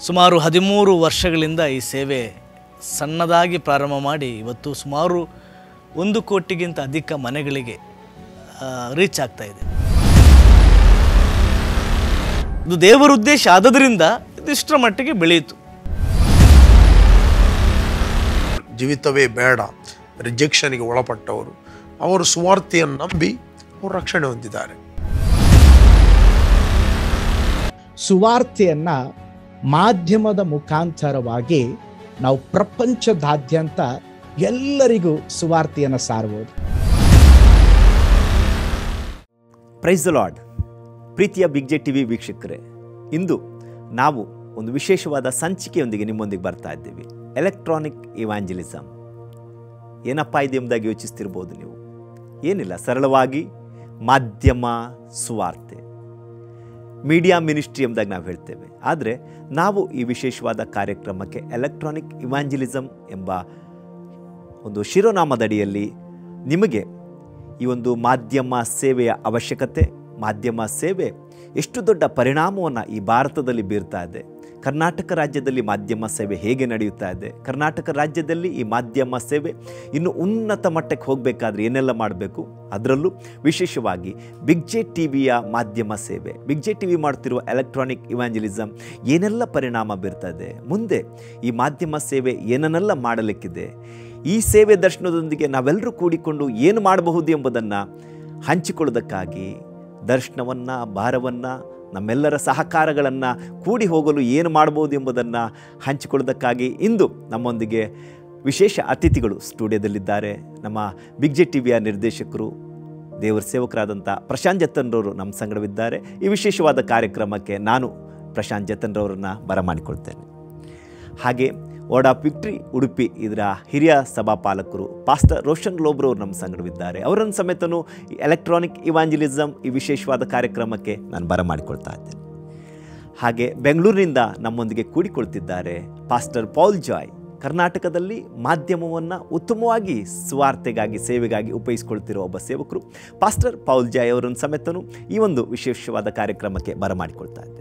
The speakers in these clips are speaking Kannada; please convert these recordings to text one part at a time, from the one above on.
ಸುಮಾರು ಹದಿಮೂರು ವರ್ಷಗಳಿಂದ ಈ ಸೇವೆ ಸಣ್ಣದಾಗಿ ಪ್ರಾರಂಭ ಮಾಡಿ ಇವತ್ತು ಸುಮಾರು ಒಂದು ಕೋಟಿಗಿಂತ ಅಧಿಕ ಮನೆಗಳಿಗೆ ರೀಚ್ ಆಗ್ತಾ ಇದೆ ಇದು ದೇವರ ಉದ್ದೇಶ ಆದದ್ರಿಂದ ಇದಿಷ್ಟರ ಮಟ್ಟಿಗೆ ಬೆಳೆಯಿತು ಜೀವಿತವೇ ಬೇಡ ರಿಜೆಕ್ಷನ್ಗೆ ಒಳಪಟ್ಟವರು ಅವರು ಸುವಾರ್ತೆಯನ್ನು ನಂಬಿ ಅವರು ರಕ್ಷಣೆ ಹೊಂದಿದ್ದಾರೆ ಸುವಾರ್ತೆಯನ್ನ ಮಾಧ್ಯಮದ ಮುಖಾಂತರವಾಗಿ ನಾವು ಪ್ರಪಂಚದಾದ್ಯಂತ ಎಲ್ಲರಿಗೂ ಸುವಾರ್ತೆಯನ್ನು ಸಾರಬಹುದು ಪ್ರೈಸ್ ದ ಲಾರ್ಡ್ ಪ್ರೀತಿಯ ಬಿಗ್ ಜೆ ಟಿ ವಿ ವೀಕ್ಷಕರೇ ಇಂದು ನಾವು ಒಂದು ವಿಶೇಷವಾದ ಸಂಚಿಕೆಯೊಂದಿಗೆ ನಿಮ್ಮೊಂದಿಗೆ ಬರ್ತಾ ಇದ್ದೀವಿ ಎಲೆಕ್ಟ್ರಾನಿಕ್ ಇವಾಂಜಲಿಸಮ್ ಏನಪ್ಪ ಇದೆ ಎಂಬುದಾಗಿ ಯೋಚಿಸ್ತಿರ್ಬೋದು ನೀವು ಏನಿಲ್ಲ ಸರಳವಾಗಿ ಮಾಧ್ಯಮ ಸುವಾರ್ತೆ ಮೀಡಿಯಾ ಮಿನಿಸ್ಟ್ರಿ ಎಂಬುದಾಗಿ ನಾವು ಹೇಳ್ತೇವೆ ಆದರೆ ನಾವು ಈ ವಿಶೇಷವಾದ ಕಾರ್ಯಕ್ರಮಕ್ಕೆ ಎಲೆಕ್ಟ್ರಾನಿಕ್ ಇವಾಂಜಲಿಸಮ್ ಎಂಬ ಒಂದು ಶಿರೋನಾಮದಡಿಯಲ್ಲಿ ನಿಮಗೆ ಈ ಒಂದು ಮಾಧ್ಯಮ ಸೇವೆಯ ಅವಶ್ಯಕತೆ ಮಾಧ್ಯಮ ಸೇವೆ ಎಷ್ಟು ದೊಡ್ಡ ಪರಿಣಾಮವನ್ನು ಈ ಭಾರತದಲ್ಲಿ ಬೀರ್ತಾ ಇದೆ ಕರ್ನಾಟಕ ರಾಜ್ಯದಲ್ಲಿ ಮಾಧ್ಯಮ ಸೇವೆ ಹೇಗೆ ನಡೆಯುತ್ತಾ ಇದೆ ಕರ್ನಾಟಕ ರಾಜ್ಯದಲ್ಲಿ ಈ ಮಾಧ್ಯಮ ಸೇವೆ ಇನ್ನು ಉನ್ನತ ಮಟ್ಟಕ್ಕೆ ಹೋಗಬೇಕಾದ್ರೆ ಏನೆಲ್ಲ ಮಾಡಬೇಕು ಅದರಲ್ಲೂ ವಿಶೇಷವಾಗಿ ಬಿಗ್ ಜೆ ಟಿ ವಿಯ ಮಾಧ್ಯಮ ಸೇವೆ ಬಿಗ್ ಜೆ ಟಿ ವಿ ಮಾಡ್ತಿರುವ ಎಲೆಕ್ಟ್ರಾನಿಕ್ ಇವಾಂಜಲಿಸಮ್ ಏನೆಲ್ಲ ಪರಿಣಾಮ ಬೀರ್ತಾ ಇದೆ ಮುಂದೆ ಈ ಮಾಧ್ಯಮ ಸೇವೆ ಏನನ್ನೆಲ್ಲ ಮಾಡಲಿಕ್ಕಿದೆ ಈ ಸೇವೆ ದರ್ಶನದೊಂದಿಗೆ ನಾವೆಲ್ಲರೂ ಕೂಡಿಕೊಂಡು ಏನು ಮಾಡಬಹುದು ಎಂಬುದನ್ನು ಹಂಚಿಕೊಳ್ಳೋದಕ್ಕಾಗಿ ದರ್ಶನವನ್ನು ಭಾರವನ್ನು ನಮ್ಮೆಲ್ಲರ ಸಹಕಾರಗಳನ್ನು ಕೂಡಿ ಹೋಗಲು ಏನು ಮಾಡ್ಬೋದು ಎಂಬುದನ್ನು ಹಂಚಿಕೊಳ್ಳೋದಕ್ಕಾಗಿ ಇಂದು ನಮ್ಮೊಂದಿಗೆ ವಿಶೇಷ ಅತಿಥಿಗಳು ಸ್ಟುಡಿಯೋದಲ್ಲಿದ್ದಾರೆ ನಮ್ಮ ಬಿಗ್ ಜೆ ಟಿ ವಿಯ ನಿರ್ದೇಶಕರು ದೇವರ ಸೇವಕರಾದಂಥ ಪ್ರಶಾಂತ್ ಜತನ್ರವರು ನಮ್ಮ ಸಂಗಡವಿದ್ದಾರೆ ಈ ವಿಶೇಷವಾದ ಕಾರ್ಯಕ್ರಮಕ್ಕೆ ನಾನು ಪ್ರಶಾಂತ್ ಜತನ್ರವರನ್ನು ಬರಮಾಡಿಕೊಳ್ತೇನೆ ಹಾಗೆ ವರ್ಡ್ ಆಫ್ ವಿಕ್ಟ್ರಿ ಉಡುಪಿ ಇದರ ಹಿರಿಯ ಸಭಾಪಾಲಕರು ಪಾಸ್ಟರ್ ರೋಷನ್ ಲೋಬ್ರವ್ರು ನಮ್ಮ ಸಂಗಡವಿದ್ದಾರೆ ಅವರನ್ನು ಸಮೇತನು ಈ ಎಲೆಕ್ಟ್ರಾನಿಕ್ ಇವಾಂಜಲಿಸಮ್ ಈ ವಿಶೇಷವಾದ ಕಾರ್ಯಕ್ರಮಕ್ಕೆ ನಾನು ಬರಮಾಡಿಕೊಳ್ತಾ ಇದ್ದೇನೆ ಹಾಗೆ ಬೆಂಗಳೂರಿನಿಂದ ನಮ್ಮೊಂದಿಗೆ ಕೂಡಿಕೊಳ್ತಿದ್ದಾರೆ ಪಾಸ್ಟರ್ ಪೌಲ್ ಜಾಯ್ ಕರ್ನಾಟಕದಲ್ಲಿ ಮಾಧ್ಯಮವನ್ನು ಉತ್ತಮವಾಗಿ ಸ್ವಾರ್ಥೆಗಾಗಿ ಸೇವೆಗಾಗಿ ಉಪಯೋಗಿಸ್ಕೊಳ್ತಿರೋ ಒಬ್ಬ ಸೇವಕರು ಪಾಸ್ಟರ್ ಪೌಲ್ ಜಾಯ್ ಅವರನ್ನು ಸಮೇತನು ಈ ಒಂದು ವಿಶೇಷವಾದ ಕಾರ್ಯಕ್ರಮಕ್ಕೆ ಬರಮಾಡಿಕೊಳ್ತಾ ಇದ್ದೇನೆ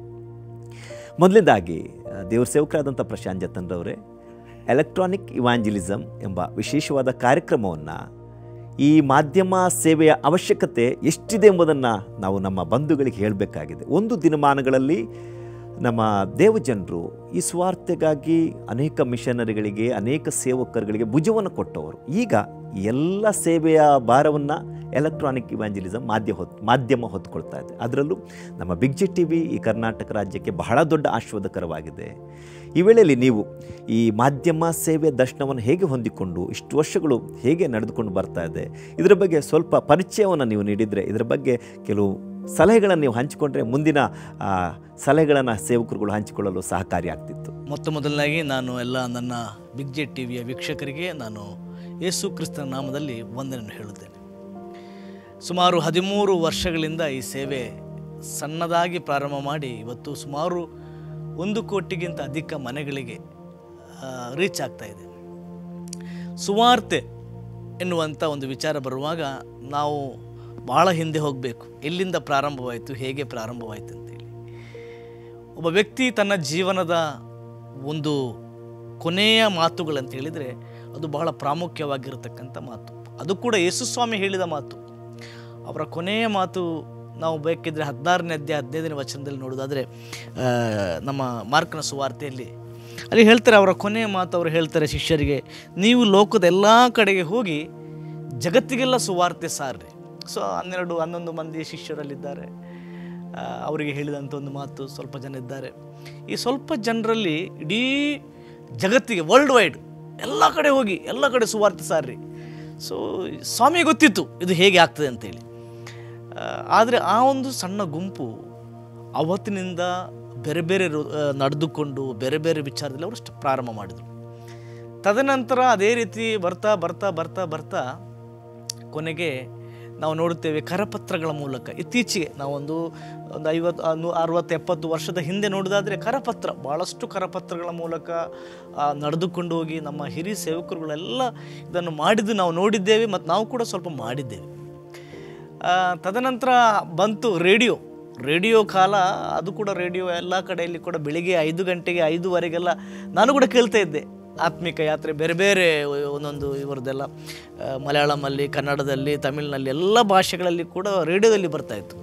ಮೊದಲನೇದಾಗಿ ದೇವ್ರ ಸೇವಕರಾದಂಥ ಪ್ರಶಾಂತ್ ಜತನ್ರವರೇ ಎಲೆಕ್ಟ್ರಾನಿಕ್ ಇವಾಂಜಲಿಸಮ್ ಎಂಬ ವಿಶೇಷವಾದ ಕಾರ್ಯಕ್ರಮವನ್ನು ಈ ಮಾಧ್ಯಮ ಸೇವೆಯ ಅವಶ್ಯಕತೆ ಎಷ್ಟಿದೆ ಎಂಬುದನ್ನು ನಾವು ನಮ್ಮ ಬಂಧುಗಳಿಗೆ ಹೇಳಬೇಕಾಗಿದೆ ಒಂದು ದಿನಮಾನಗಳಲ್ಲಿ ನಮ್ಮ ದೇವಜನರು ಈ ಸ್ವಾರ್ಥೆಗಾಗಿ ಅನೇಕ ಮಿಷನರಿಗಳಿಗೆ ಅನೇಕ ಸೇವಕರುಗಳಿಗೆ ಭುಜವನ್ನು ಕೊಟ್ಟವರು ಈಗ ಎಲ್ಲ ಸೇವೆಯ ಭಾರವನ್ನು ಎಲೆಕ್ಟ್ರಾನಿಕ್ ಇವಾಂಜಲಿಸಮ್ ಮಾಧ್ಯ ಹೊತ್ ಮಾಧ್ಯಮ ಹೊತ್ಕೊಳ್ತಾ ಇದೆ ಅದರಲ್ಲೂ ನಮ್ಮ ಬಿಗ್ ಜೆ ಟಿ ವಿ ಈ ಕರ್ನಾಟಕ ರಾಜ್ಯಕ್ಕೆ ಬಹಳ ದೊಡ್ಡ ಆಶೀರ್ವಾದಕರವಾಗಿದೆ ಈ ವೇಳೆಯಲ್ಲಿ ನೀವು ಈ ಮಾಧ್ಯಮ ಸೇವೆ ದರ್ಶನವನ್ನು ಹೇಗೆ ಹೊಂದಿಕೊಂಡು ಇಷ್ಟು ವರ್ಷಗಳು ಹೇಗೆ ನಡೆದುಕೊಂಡು ಬರ್ತಾ ಇದೆ ಇದರ ಬಗ್ಗೆ ಸ್ವಲ್ಪ ಪರಿಚಯವನ್ನು ನೀವು ನೀಡಿದರೆ ಇದರ ಬಗ್ಗೆ ಕೆಲವು ಸಲಹೆಗಳನ್ನು ನೀವು ಹಂಚಿಕೊಂಡ್ರೆ ಮುಂದಿನ ಆ, ಸಲಹೆಗಳನ್ನು ಸೇವಕರುಗಳು ಹಂಚಿಕೊಳ್ಳಲು ಸಹಕಾರಿಯಾಗ್ತಿತ್ತು ಮೊತ್ತ ಮೊದಲನಾಗಿ ನಾನು ಎಲ್ಲ ನನ್ನ ಬಿಗ್ ಜೆ ಟಿ ವಿಯ ವೀಕ್ಷಕರಿಗೆ ನಾನು ಯೇಸು ಕ್ರಿಸ್ತನ ನಾಮದಲ್ಲಿ ವಂದನೆಯನ್ನು ಹೇಳುತ್ತೇನೆ ಸುಮಾರು ಹದಿಮೂರು ವರ್ಷಗಳಿಂದ ಈ ಸೇವೆ ಸಣ್ಣದಾಗಿ ಪ್ರಾರಂಭ ಮಾಡಿ ಇವತ್ತು ಸುಮಾರು ಒಂದು ಕೋಟಿಗಿಂತ ಅಧಿಕ ಮನೆಗಳಿಗೆ ರೀಚ್ ಆಗ್ತಾ ಇದೆ ಸುವಾರ್ತೆ ಎನ್ನುವಂಥ ಒಂದು ವಿಚಾರ ಬರುವಾಗ ನಾವು ಭಾಳ ಹಿಂದೆ ಹೋಗಬೇಕು ಎಲ್ಲಿಂದ ಪ್ರಾರಂಭವಾಯಿತು ಹೇಗೆ ಪ್ರಾರಂಭವಾಯಿತು ಅಂತೇಳಿ ಒಬ್ಬ ವ್ಯಕ್ತಿ ತನ್ನ ಜೀವನದ ಒಂದು ಕೊನೆಯ ಮಾತುಗಳಂತ ಹೇಳಿದರೆ ಅದು ಬಹಳ ಪ್ರಾಮುಖ್ಯವಾಗಿರತಕ್ಕಂಥ ಮಾತು ಅದು ಕೂಡ ಯೇಸುಸ್ವಾಮಿ ಹೇಳಿದ ಮಾತು ಅವರ ಕೊನೆಯ ಮಾತು ನಾವು ಬೇಕಿದ್ರೆ ಹದಿನಾರನೇ ಅಧ್ಯಾಯ ಹದಿನೈದನೇ ವಚನದಲ್ಲಿ ನೋಡೋದಾದರೆ ಆ, ನಮ್ಮ ಮಾರ್ಕನ ಸುವಾರ್ತೆಯಲ್ಲಿ ಅಲ್ಲಿ ಹೇಳ್ತಾರೆ ಅವರ ಕೊನೆಯ ಮಾತು ಅವರು ಹೇಳ್ತಾರೆ ಶಿಷ್ಯರಿಗೆ ನೀವು ಲೋಕದ ಎಲ್ಲ ಕಡೆಗೆ ಹೋಗಿ ಜಗತ್ತಿಗೆಲ್ಲ ಸುವಾರ್ತೆ ಸಾರ್ರಿ ಸೊ ಹನ್ನೆರಡು ಹನ್ನೊಂದು ಮಂದಿ ಶಿಷ್ಯರಲ್ಲಿದ್ದಾರೆ ಆ, ಅವರಿಗೆ ಹೇಳಿದಂಥ ಒಂದು ಮಾತು ಸ್ವಲ್ಪ ಜನ ಇದ್ದಾರೆ ಈ ಸ್ವಲ್ಪ ಜನರಲ್ಲಿ ಇಡೀ ಜಗತ್ತಿಗೆ ವರ್ಲ್ಡ್ ವೈಡ್ ಎಲ್ಲ ಕಡೆ ಹೋಗಿ ಎಲ್ಲ ಕಡೆ ಸುವಾರ್ತೆ ಸಾರ್ರಿ ಸೊ ಸ್ವಾಮಿ ಗೊತ್ತಿತ್ತು ಇದು ಹೇಗೆ ಆಗ್ತದೆ ಅಂತೇಳಿ ಆದರೆ ಆ ಒಂದು ಸಣ್ಣ ಗುಂಪು ಅವತ್ತಿನಿಂದ ಬೇರೆ ಬೇರೆ ರು- ಆ, ನಡೆದುಕೊಂಡು ಬೇರೆ ಬೇರೆ ವಿಚಾರದಲ್ಲಿ ಅವರು ಸ್ಟ್- ಪ್ರಾರಂಭ ಮಾಡಿದರು ತದನಂತರ ಅದೇ ರೀತಿ ಬರ್ತಾ ಬರ್ತಾ ಬರ್ತಾ ಬರ್ತಾ ಕೊನೆಗೆ ನಾವು ನೋಡುತ್ತೇವೆ ಕರಪತ್ರಗಳ ಮೂಲಕ ಇತ್ತೀಚೆಗೆ ನಾವೊಂದು ಒಂದು ಐವತ್ತು ಆ, ನೂ- ಅರವತ್ತು ಎಪ್ಪತ್ತು ವರ್ಷದ ಹಿಂದೆ ನೋಡೋದಾದರೆ ಕರಪತ್ರ ಭಾಳಷ್ಟು ಕರಪತ್ರಗಳ ಮೂಲಕ ಆ, ನಡೆದುಕೊಂಡು ಹೋಗಿ ನಮ್ಮ ಹಿರಿಯ ಸೇವಕರುಗಳೆಲ್ಲ ಇದನ್ನು ಮಾಡಿದ್ದು ನಾವು ನೋಡಿದ್ದೇವೆ ಮತ್ತು ನಾವು ಕೂಡ ಸ್ವಲ್ಪ ಮಾಡಿದ್ದೇವೆ ಆ, ತದನಂತರ ಬಂತು ರೇಡಿಯೋ ರೇಡಿಯೋ ಕಾಲ ಅದು ಕೂಡ ರೇಡಿಯೋ ಎಲ್ಲ ಕಡೆಯಲ್ಲಿ ಕೂಡ ಬೆಳಿಗ್ಗೆ ಐದು ಗಂಟೆಗೆ ಐದುವರೆಗೆಲ್ಲ ನಾನು ಕೂಡ ಕೇಳ್ತಾ ಇದ್ದೆ ಆತ್ಮಿಕ ಯಾತ್ರೆ ಬೇರೆ ಬೇರೆ ಒಂದೊಂದು ಇವರದ್ದೆಲ್ಲ ಆ, ಮಲಯಾಳಮಲ್ಲಿ ಕನ್ನಡದಲ್ಲಿ ತಮಿಳಿನಲ್ಲಿ ಎಲ್ಲ ಭಾಷೆಗಳಲ್ಲಿ ಕೂಡ ರೇಡಿಯೋದಲ್ಲಿ ಬರ್ತಾ ಇತ್ತು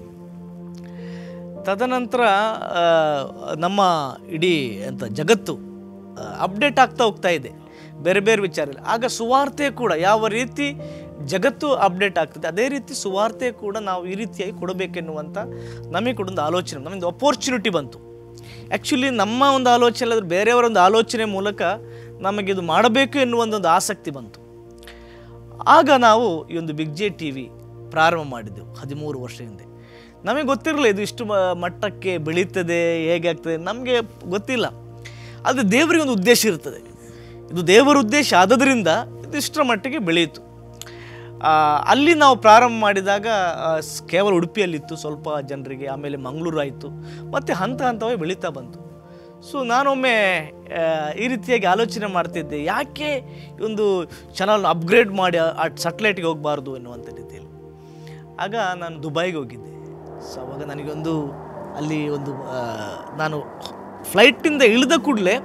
ತದನಂತರ ಆ, ನಮ್ಮ ಇಡೀ ಅಂತ ಜಗತ್ತು ಅಪ್ಡೇಟ್ ಆಗ್ತಾ ಹೋಗ್ತಾ ಇದೆ ಬೇರೆ ಬೇರೆ ವಿಚಾರ ಆಗ ಸುವಾರ್ತೆ ಕೂಡ ಯಾವ ರೀತಿ ಜಗತ್ತು ಅಪ್ಡೇಟ್ ಆಗ್ತದೆ ಅದೇ ರೀತಿ ಸುವಾರ್ತೆ ಕೂಡ ನಾವು ಈ ರೀತಿಯಾಗಿ ಕೊಡಬೇಕೆನ್ನುವಂಥ ನಮಗೆ ಕೂಡ ಒಂದು ಆಲೋಚನೆ ನಮಗೆ ಅಪೋರ್ಚುನಿಟಿ ಬಂತು ಆ್ಯಕ್ಚುಲಿ ನಮ್ಮ ಒಂದು ಆಲೋಚನೆ ಅಲ್ಲದ್ರೆ ಬೇರೆಯವರ ಒಂದು ಆಲೋಚನೆ ಮೂಲಕ ನಮಗೆ ಇದು ಮಾಡಬೇಕು ಎನ್ನುವ ಒಂದು ಆಸಕ್ತಿ ಬಂತು ಆಗ ನಾವು ಈ ಒಂದು ಬಿಗ್ ಜೆ ಟಿ ವಿ ಪ್ರಾರಂಭ ಮಾಡಿದ್ದೆವು ಹದಿಮೂರು ವರ್ಷ ಹಿಂದೆ ನಮಗೆ ಗೊತ್ತಿರಲಿಲ್ಲ ಇದು ಇಷ್ಟು ಮ- ಮಟ್ಟಕ್ಕೆ ಬೆಳೀತದೆ ಹೇಗೆ ಆಗ್ತದೆ ನಮಗೆ ಗೊತ್ತಿಲ್ಲ ಆದರೆ ದೇವರಿಗೆ ಒಂದು ಉದ್ದೇಶ ಇರ್ತದೆ ಇದು ದೇವರ ಉದ್ದೇಶ ಆದದ್ರಿಂದ ಇದು ಇಷ್ಟರ ಮಟ್ಟಿಗೆ ಬೆಳೆಯಿತು ಆ, ಅಲ್ಲಿ ನಾವು ಪ್ರಾರಂಭ ಮಾಡಿದಾಗ ಆ, ಸ್- ಕೇವಲ ಉಡುಪಿಯಲ್ಲಿತ್ತು ಸ್ವಲ್ಪ ಜನರಿಗೆ ಆಮೇಲೆ ಮಂಗಳೂರು ಆಯಿತು ಮತ್ತು ಹಂತ ಹಂತವಾಗಿ ಬೆಳೀತಾ ಬಂತು ಸೊ ನಾನೊಮ್ಮೆ ಆ, ಈ ರೀತಿಯಾಗಿ ಆಲೋಚನೆ ಮಾಡ್ತಿದ್ದೆ ಯಾಕೆ ಈ ಒಂದು ಚಾನಲ್ ಅಪ್ಗ್ರೇಡ್ ಮಾಡಿ ಆ ಸಟ್ಲೈಟ್ಗೆ ಹೋಗಬಾರ್ದು ಎನ್ನುವಂಥ ರೀತಿಯಲ್ಲಿ ಆಗ ನಾನು ದುಬೈಗೆ ಹೋಗಿದ್ದೆ ಸೊ ಅವಾಗ ನನಗೊಂದು ಅಲ್ಲಿ ಒಂದು ಆ, ನಾನು ಫ್ಲೈಟಿಂದ ಇಳಿದ ಕೂಡಲೇ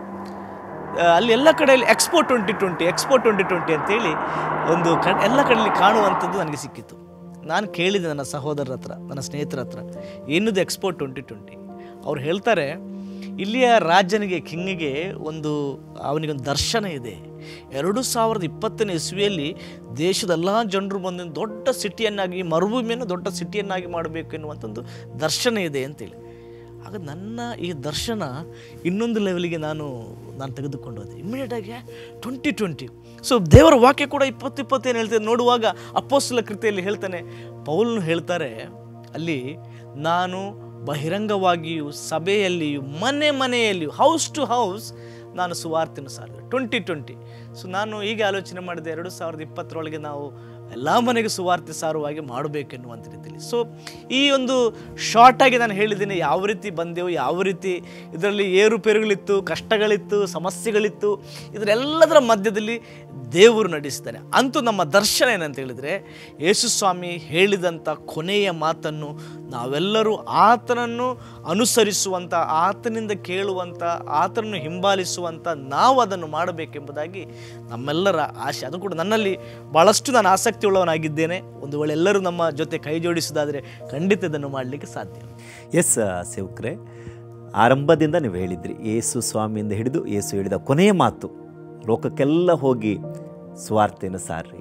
ಅಲ್ಲಿ ಎಲ್ಲ ಕಡೆಯಲ್ಲಿ expo twenty twenty expo twenty twenty ಅಂತೇಳಿ ಒಂದು ಕ ಎಲ್ಲ ಕಡೆಯಲ್ಲಿ ಕಾಣುವಂಥದ್ದು ನನಗೆ ಸಿಕ್ಕಿತ್ತು ನಾನು ಕೇಳಿದೆ ನನ್ನ ಸಹೋದರರ ಹತ್ರ ನನ್ನ ಸ್ನೇಹಿತರ ಹತ್ರ ಏನಿದೆ ಎಕ್ಸ್ಪೋ ಟ್ವೆಂಟಿ ಟ್ವೆಂಟಿ ಅವ್ರು ಹೇಳ್ತಾರೆ ಇಲ್ಲಿಯ ರಾಜನಿಗೆ ಕಿಂಗಿಗೆ ಒಂದು ಅವನಿಗೊಂದು ದರ್ಶನ ಇದೆ ಎರಡು ಸಾವಿರದ ಇಪ್ಪತ್ತನೇ ಇಸ್ವಿಯಲ್ಲಿ ದೇಶದ ಎಲ್ಲ ಜನರು ಬಂದು ಒಂದು ದೊಡ್ಡ ಸಿಟಿಯನ್ನಾಗಿ ಮರುಭೂಮಿಯನ್ನು ದೊಡ್ಡ ಸಿಟಿಯನ್ನಾಗಿ ಮಾಡಬೇಕು ಎನ್ನುವಂಥ ಒಂದು ದರ್ಶನ ಇದೆ ಅಂತೇಳಿ ಆಗ ನನ್ನ ಈ ದರ್ಶನ ಇನ್ನೊಂದು ಲೆವೆಲಿಗೆ ನಾನು ನಾನು ತೆಗೆದುಕೊಂಡು ಹೋದೆ ಇಮ್ಮಿಡಿಯೇಟಾಗಿ ಟ್ವೆಂಟಿ ಟ್ವೆಂಟಿ ಸೊ ದೇವರ ವಾಕ್ಯ ಕೂಡ ಇಪ್ಪತ್ತು ಇಪ್ಪತ್ತೇನು ಹೇಳ್ತದೆ ನೋಡುವಾಗ ಅಪ್ಪೋಸ್ತಲ ಕೃತಿಯಲ್ಲಿ ಹೇಳ್ತಾನೆ ಪೌಲ್ನು ಹೇಳ್ತಾರೆ ಅಲ್ಲಿ ನಾನು ಬಹಿರಂಗವಾಗಿಯೂ ಸಭೆಯಲ್ಲಿಯೂ ಮನೆ ಮನೆಯಲ್ಲಿಯೂ ಹೌಸ್ ಟು ಹೌಸ್ ನಾನು ಸುವಾರ್ತೆಯನ್ನು ಸಾರಿದೆ ಟ್ವೆಂಟಿ ಟ್ವೆಂಟಿ ಸೊ ನಾನು ಹೀಗೆ ಆಲೋಚನೆ ಮಾಡಿದೆ ಎರಡು ಸಾವಿರದ ಇಪ್ಪತ್ತರೊಳಗೆ ನಾವು ಎಲ್ಲ ಮನೆಗೆ ಸುವಾರ್ತೆ ಸಾರುವಾಗೆ ಮಾಡಬೇಕೆನ್ನುವಂಥ ರೀತಿಯಲ್ಲಿ ಸೊ ಈ ಒಂದು ಶಾರ್ಟಾಗಿ ನಾನು ಹೇಳಿದ್ದೀನಿ ಯಾವ ರೀತಿ ಬಂದೆವು ಯಾವ ರೀತಿ ಇದರಲ್ಲಿ ಏರುಪೇರುಗಳಿತ್ತು ಕಷ್ಟಗಳಿತ್ತು ಸಮಸ್ಯೆಗಳಿತ್ತು ಇದರೆಲ್ಲದರ ಮಧ್ಯದಲ್ಲಿ ದೇವರು ನಡೆಸಿದ್ದಾನೆ ಅಂತೂ ನಮ್ಮ ದರ್ಶನ ಏನಂತ ಹೇಳಿದರೆ ಯೇಸುಸ್ವಾಮಿ ಹೇಳಿದಂಥ ಕೊನೆಯ ಮಾತನ್ನು ನಾವೆಲ್ಲರೂ ಆತನನ್ನು ಅನುಸರಿಸುವಂಥ ಆತನಿಂದ ಕೇಳುವಂಥ ಆತನನ್ನು ಹಿಂಬಾಲಿಸುವಂಥ ನಾವು ಅದನ್ನು ಮಾಡಬೇಕೆಂಬುದಾಗಿ ನಮ್ಮೆಲ್ಲರ ಆಸೆ ಅದು ಕೂಡ ನನ್ನಲ್ಲಿ ಭಾಳಷ್ಟು ನಾನು ಆಸಕ್ತಿ ಉಳ್ಳವನಾಗಿದ್ದೇನೆ ಒಂದು ವೇಳೆ ಎಲ್ಲರೂ ನಮ್ಮ ಜೊತೆ ಕೈ ಜೋಡಿಸೋದಾದರೆ ಖಂಡಿತ ಇದನ್ನು ಮಾಡಲಿಕ್ಕೆ ಸಾಧ್ಯ ಎಸ್ ಸೇವಕ್ರೆ ಆರಂಭದಿಂದ ನೀವು ಹೇಳಿದ್ರಿ ಏಸು ಸ್ವಾಮಿಯಿಂದ ಹಿಡಿದು ಏಸು ಹೇಳಿದ ಕೊನೆಯ ಮಾತು ಲೋಕಕ್ಕೆಲ್ಲ ಹೋಗಿ ಸ್ವಾರ್ಥೆಯನ್ನು ಸಾರ್ರಿ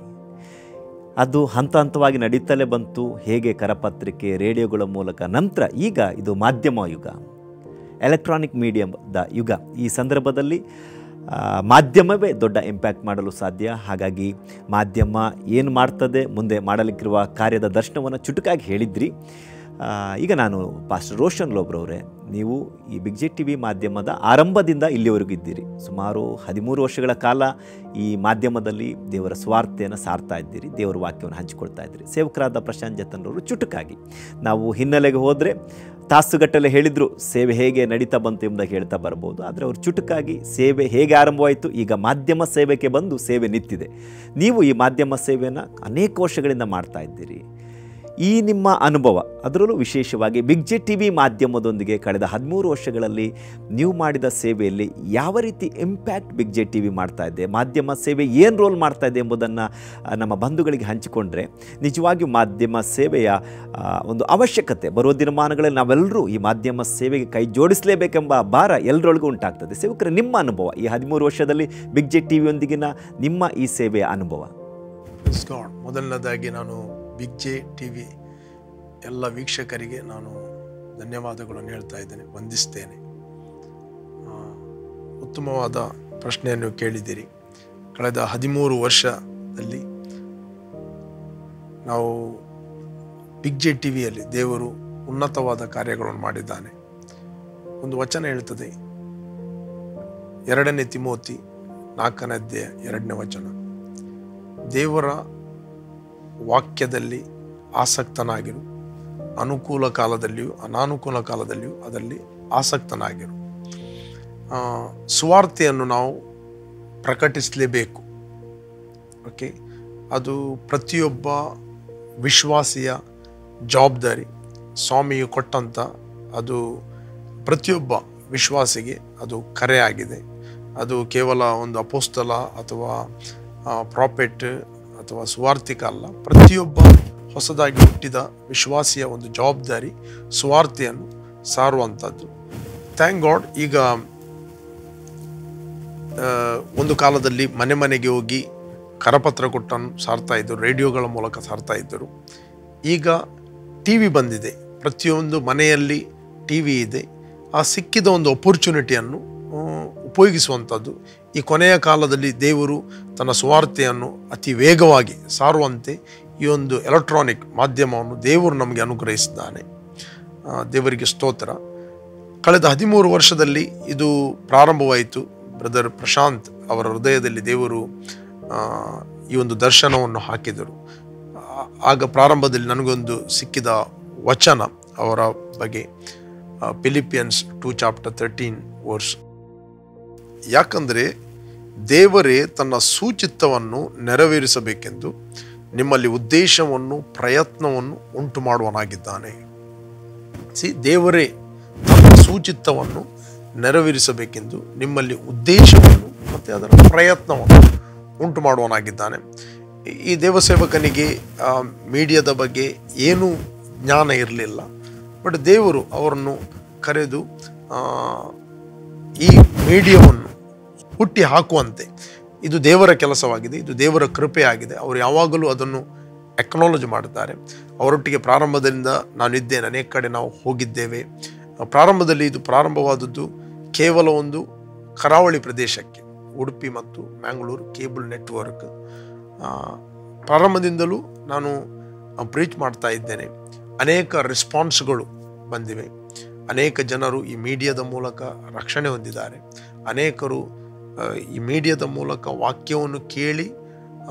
ಅದು ಹಂತ ಹಂತವಾಗಿ ನಡೀತಲೇ ಬಂತು ಹೇಗೆ ಕರಪತ್ರಿಕೆ ರೇಡಿಯೋಗಳ ಮೂಲಕ ನಂತರ ಈಗ ಇದು ಮಾಧ್ಯಮ ಯುಗ ಎಲೆಕ್ಟ್ರಾನಿಕ್ ಮೀಡಿಯಮ್ದ ಯುಗ ಈ ಸಂದರ್ಭದಲ್ಲಿ ಆ, ಮಾಧ್ಯಮವೇ ದೊಡ್ಡ ಇಂಪ್ಯಾಕ್ಟ್ ಮಾಡಲು ಸಾಧ್ಯ ಹಾಗಾಗಿ ಮಾಧ್ಯಮ ಏನು ಮಾಡ್ತದೆ ಮುಂದೆ ಮಾಡಲಿಕ್ಕಿರುವ ಕಾರ್ಯದ ದರ್ಶನವನ್ನು ಚುಟುಕಾಗಿ ಹೇಳಿದ್ರಿ ಆ, ಈಗ ನಾನು ಪಾಸ್ಟರ್ ರೋಷನ್ ಲೋಬ್ರವರೇ ನೀವು ಈ ಬಿಗ್ ಜೆ ಟಿ ವಿ ಮಾಧ್ಯಮದ ಆರಂಭದಿಂದ ಇಲ್ಲಿವರೆಗೂ ಇದ್ದೀರಿ ಸುಮಾರು ಹದಿಮೂರು ವರ್ಷಗಳ ಕಾಲ ಈ ಮಾಧ್ಯಮದಲ್ಲಿ ದೇವರ ಸ್ವಾರ್ಥೆಯನ್ನು ಸಾರ್ತಾ ಇದ್ದೀರಿ ದೇವರ ವಾಕ್ಯವನ್ನು ಹಂಚಿಕೊಳ್ತಾ ಇದ್ದೀರಿ ಸೇವಕರಾದ ಪ್ರಶಾಂತ್ ಜತನ್ರವರು ಚುಟುಕಾಗಿ ನಾವು ಹಿನ್ನೆಲೆಗೆ ಹೋದರೆ ತಾಸುಗಟ್ಟಲೆ ಹೇಳಿದರು ಸೇವೆ ಹೇಗೆ ನಡೀತಾ ಬಂತು ಎಂಬುದಾಗಿ ಹೇಳ್ತಾ ಬರ್ಬೋದು ಆದರೆ ಅವರು ಚುಟುಕಾಗಿ ಸೇವೆ ಹೇಗೆ ಆರಂಭವಾಯಿತು ಈಗ ಮಾಧ್ಯಮ ಸೇವೆಗೆ ಬಂದು ಸೇವೆ ನಿಂತಿದೆ ನೀವು ಈ ಮಾಧ್ಯಮ ಸೇವೆಯನ್ನು ಅನೇಕ ವರ್ಷಗಳಿಂದ ಮಾಡ್ತಾ ಇದ್ದೀರಿ ಈ ನಿಮ್ಮ ಅನುಭವ ಅದರಲ್ಲೂ ವಿಶೇಷವಾಗಿ ಬಿಗ್ ಜೆ ಟಿ ವಿ ಮಾಧ್ಯಮದೊಂದಿಗೆ ಕಳೆದ ಹದಿಮೂರು ವರ್ಷಗಳಲ್ಲಿ ನೀವು ಮಾಡಿದ ಸೇವೆಯಲ್ಲಿ ಯಾವ ರೀತಿ impact big J T V ಮಾಡ್ತಾ ಇದೆ ಮಾಧ್ಯಮ ಸೇವೆ ಏನು ರೋಲ್ ಮಾಡ್ತಾ ಇದೆ ಎಂಬುದನ್ನು ಆ, ನಮ್ಮ ಬಂಧುಗಳಿಗೆ ಹಂಚಿಕೊಂಡ್ರೆ ನಿಜವಾಗಿಯೂ ಮಾಧ್ಯಮ ಸೇವೆಯ ಆ, ಒಂದು ಅವಶ್ಯಕತೆ ಬರುವ ದಿನಮಾನಗಳಲ್ಲಿ ನಾವೆಲ್ಲರೂ ಈ ಮಾಧ್ಯಮ ಸೇವೆಗೆ ಕೈ ಜೋಡಿಸಲೇಬೇಕೆಂಬ ಭಾರ ಎಲ್ಲರೊಳಗೂ ಉಂಟಾಗ್ತದೆ ಸೇವಕರೇ ನಿಮ್ಮ ಅನುಭವ ಈ ಹದಿಮೂರು ವರ್ಷದಲ್ಲಿ ಬಿಗ್ ಜೆ ಟಿ ವಿಯೊಂದಿಗಿನ ನಿಮ್ಮ ಈ ಸೇವೆಯ ಅನುಭವ Praise God. ಮೊದಲನೇದಾಗಿ ನಾನು ಬಿಗ್ ಜೆ ಟಿ ವಿ ಎಲ್ಲ ವೀಕ್ಷಕರಿಗೆ ನಾನು ಧನ್ಯವಾದಗಳನ್ನು ಹೇಳ್ತಾ ಇದ್ದೇನೆ ವಂದಿಸ್ತೇನೆ ಆ, ಉತ್ತಮವಾದ ಪ್ರಶ್ನೆಯನ್ನು ಕೇಳಿದ್ದೀರಿ ಕಳೆದ ಹದಿಮೂರು ವರ್ಷದಲ್ಲಿ ನಾವು ಬಿಗ್ ಜೆ ಟಿ ವಿಯಲ್ಲಿ ದೇವರು ಉನ್ನತವಾದ ಕಾರ್ಯಗಳನ್ನು ಮಾಡಿದ್ದಾನೆ ಒಂದು ವಚನ ಹೇಳ್ತದೆ ಎರಡನೇ ತಿಮೋತಿ ನಾಲ್ಕನೇ ಅಧ್ಯಾಯ ಎರಡನೇ ವಚನ ದೇವರ ವಾಕ್ಯದಲ್ಲಿ ಆಸಕ್ತನಾಗಿರು ಅನುಕೂಲ ಕಾಲದಲ್ಲಿಯೂ ಅನಾನುಕೂಲ ಕಾಲದಲ್ಲಿಯೂ ಅದರಲ್ಲಿ ಆಸಕ್ತನಾಗಿರು ಆ, ಸುವಾರ್ತೆಯನ್ನು ನಾವು ಪ್ರಕಟಿಸಲೇಬೇಕು ಓಕೆ ಅದು ಪ್ರತಿಯೊಬ್ಬ ವಿಶ್ವಾಸಿಯ ಜವಾಬ್ದಾರಿ ಸ್ವಾಮಿಯು ಕೊಟ್ಟಂಥ ಅದು ಪ್ರತಿಯೊಬ್ಬ ವಿಶ್ವಾಸಿಗೆ ಅದು ಕರೆ ಆಗಿದೆ ಅದು ಕೇವಲ ಒಂದು ಅಪೋಸ್ತಲ ಅಥವಾ ಪ್ರಾಪೆಟ್ ಅಥವಾ ಸುವಾರ್ತಿಕ ಅಲ್ಲ ಪ್ರತಿಯೊಬ್ಬ ಹೊಸದಾಗಿ ಹುಟ್ಟಿದ ವಿಶ್ವಾಸಿಯ ಒಂದು ಜವಾಬ್ದಾರಿ ಸುವಾರ್ತೆಯನ್ನು ಸಾರುವಂಥದ್ದು ಥ್ಯಾಂಕ್ ಗಾಡ್ ಈಗ ಆ, ಒಂದು ಕಾಲದಲ್ಲಿ ಮನೆ ಮನೆಗೆ ಹೋಗಿ ಕರಪತ್ರ ಕೊಟ್ಟನ್ನು ಸಾರ್ತಾ ಇದ್ದರು ರೇಡಿಯೋಗಳ ಮೂಲಕ ಸಾರ್ತಾ ಇದ್ದರು ಈಗ ಟಿ ವಿ ಬಂದಿದೆ ಪ್ರತಿಯೊಂದು ಮನೆಯಲ್ಲಿ ಟಿ ವಿ ಇದೆ ಆ ಸಿಕ್ಕಿದ ಒಂದು ಅಪರ್ಚುನಿಟಿಯನ್ನು ಆ, ಉಪಯೋಗಿಸುವಂಥದ್ದು ಈ ಕೊನೆಯ ಕಾಲದಲ್ಲಿ ದೇವರು ತನ್ನ ಸುವಾರ್ತೆಯನ್ನು ಅತಿ ವೇಗವಾಗಿ ಸಾರುವಂತೆ ಈ ಒಂದು ಎಲೆಕ್ಟ್ರಾನಿಕ್ ಮಾಧ್ಯಮವನ್ನು ದೇವರು ನಮಗೆ ಅನುಗ್ರಹಿಸಿದ್ದಾನೆ ಆ, ದೇವರಿಗೆ ಸ್ತೋತ್ರ ಕಳೆದ ಹದಿಮೂರು ವರ್ಷದಲ್ಲಿ ಇದು ಪ್ರಾರಂಭವಾಯಿತು ಬ್ರದರ್ ಪ್ರಶಾಂತ್ ಅವರ ಹೃದಯದಲ್ಲಿ ದೇವರು ಆ, ಈ ಒಂದು ದರ್ಶನವನ್ನು ಹಾಕಿದರು ಆ- ಆಗ ಪ್ರಾರಂಭದಲ್ಲಿ ನನಗೊಂದು ಸಿಕ್ಕಿದ ವಚನ ಅವರ ಬಗ್ಗೆ Philippians two chapter thirteen verse ಯಾಕಂದರೆ ದೇವರೇ ತನ್ನ ಸೂಚಿತ್ತವನ್ನು ನೆರವೇರಿಸಬೇಕೆಂದು ನಿಮ್ಮಲ್ಲಿ ಉದ್ದೇಶವನ್ನು ಪ್ರಯತ್ನವನ್ನು ಉಂಟು ಮಾಡುವನಾಗಿದ್ದಾನೆ ಸಿ ದೇವರೇ ತನ್ನ ಸೂಚಿತ್ತವನ್ನು ನೆರವೇರಿಸಬೇಕೆಂದು ನಿಮ್ಮಲ್ಲಿ ಉದ್ದೇಶವನ್ನು ಮತ್ತು ಅದರ ಪ್ರಯತ್ನವನ್ನು ಉಂಟು ಮಾಡುವನಾಗಿದ್ದಾನೆ ಈ ದೇವಸೇವಕನಿಗೆ ಆ, ಮೀಡಿಯಾದ ಬಗ್ಗೆ ಏನೂ ಜ್ಞಾನ ಇರಲಿಲ್ಲ ಬಟ್ ದೇವರು ಅವರನ್ನು ಕರೆದು ಆ, ಈ ಮೀಡಿಯಾವನ್ನು ಹುಟ್ಟಿ ಹಾಕುವಂತೆ ಇದು ದೇವರ ಕೆಲಸವಾಗಿದೆ ಇದು ದೇವರ ಕೃಪೆಯಾಗಿದೆ ಅವರು ಯಾವಾಗಲೂ ಅದನ್ನು ಎಕ್ನಾಲಜಿ ಮಾಡುತ್ತಾರೆ ಅವರೊಟ್ಟಿಗೆ ಪ್ರಾರಂಭದಿಂದ ನಾನು ಇದ್ದೇನೆ ಅನೇಕ ಕಡೆ ನಾವು ಹೋಗಿದ್ದೇವೆ ಪ್ರಾರಂಭದಲ್ಲಿ ಇದು ಪ್ರಾರಂಭವಾದದ್ದು ಕೇವಲ ಒಂದು ಕರಾವಳಿ ಪ್ರದೇಶಕ್ಕೆ ಉಡುಪಿ ಮತ್ತು ಮ್ಯಾಂಗ್ಳೂರು ಕೇಬಲ್ ನೆಟ್ವರ್ಕ್ ಆ, ಪ್ರಾರಂಭದಿಂದಲೂ ನಾನು ಬ್ರೀಚ್ ಮಾಡ್ತಾ ಇದ್ದೇನೆ ಅನೇಕ ರೆಸ್ಪಾನ್ಸ್ಗಳು ಬಂದಿವೆ ಅನೇಕ ಜನರು ಈ ಮೀಡಿಯಾದ ಮೂಲಕ ರಕ್ಷಣೆ ಹೊಂದಿದ್ದಾರೆ ಅನೇಕರು ಆ, ಈ ಮೀಡಿಯಾದ ಮೂಲಕ ವಾಕ್ಯವನ್ನು ಕೇಳಿ ಆ,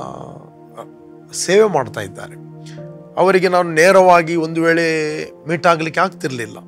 ಸೇವೆ ಮಾಡ್ತಾ ಇದ್ದಾರೆ ಅವರಿಗೆ ನಾನು ನೇರವಾಗಿ ಒಂದು ವೇಳೆ ಮೀಟ್ ಆಗಲಿಕ್ಕೆ ಆಗ್ತಿರಲಿಲ್ಲ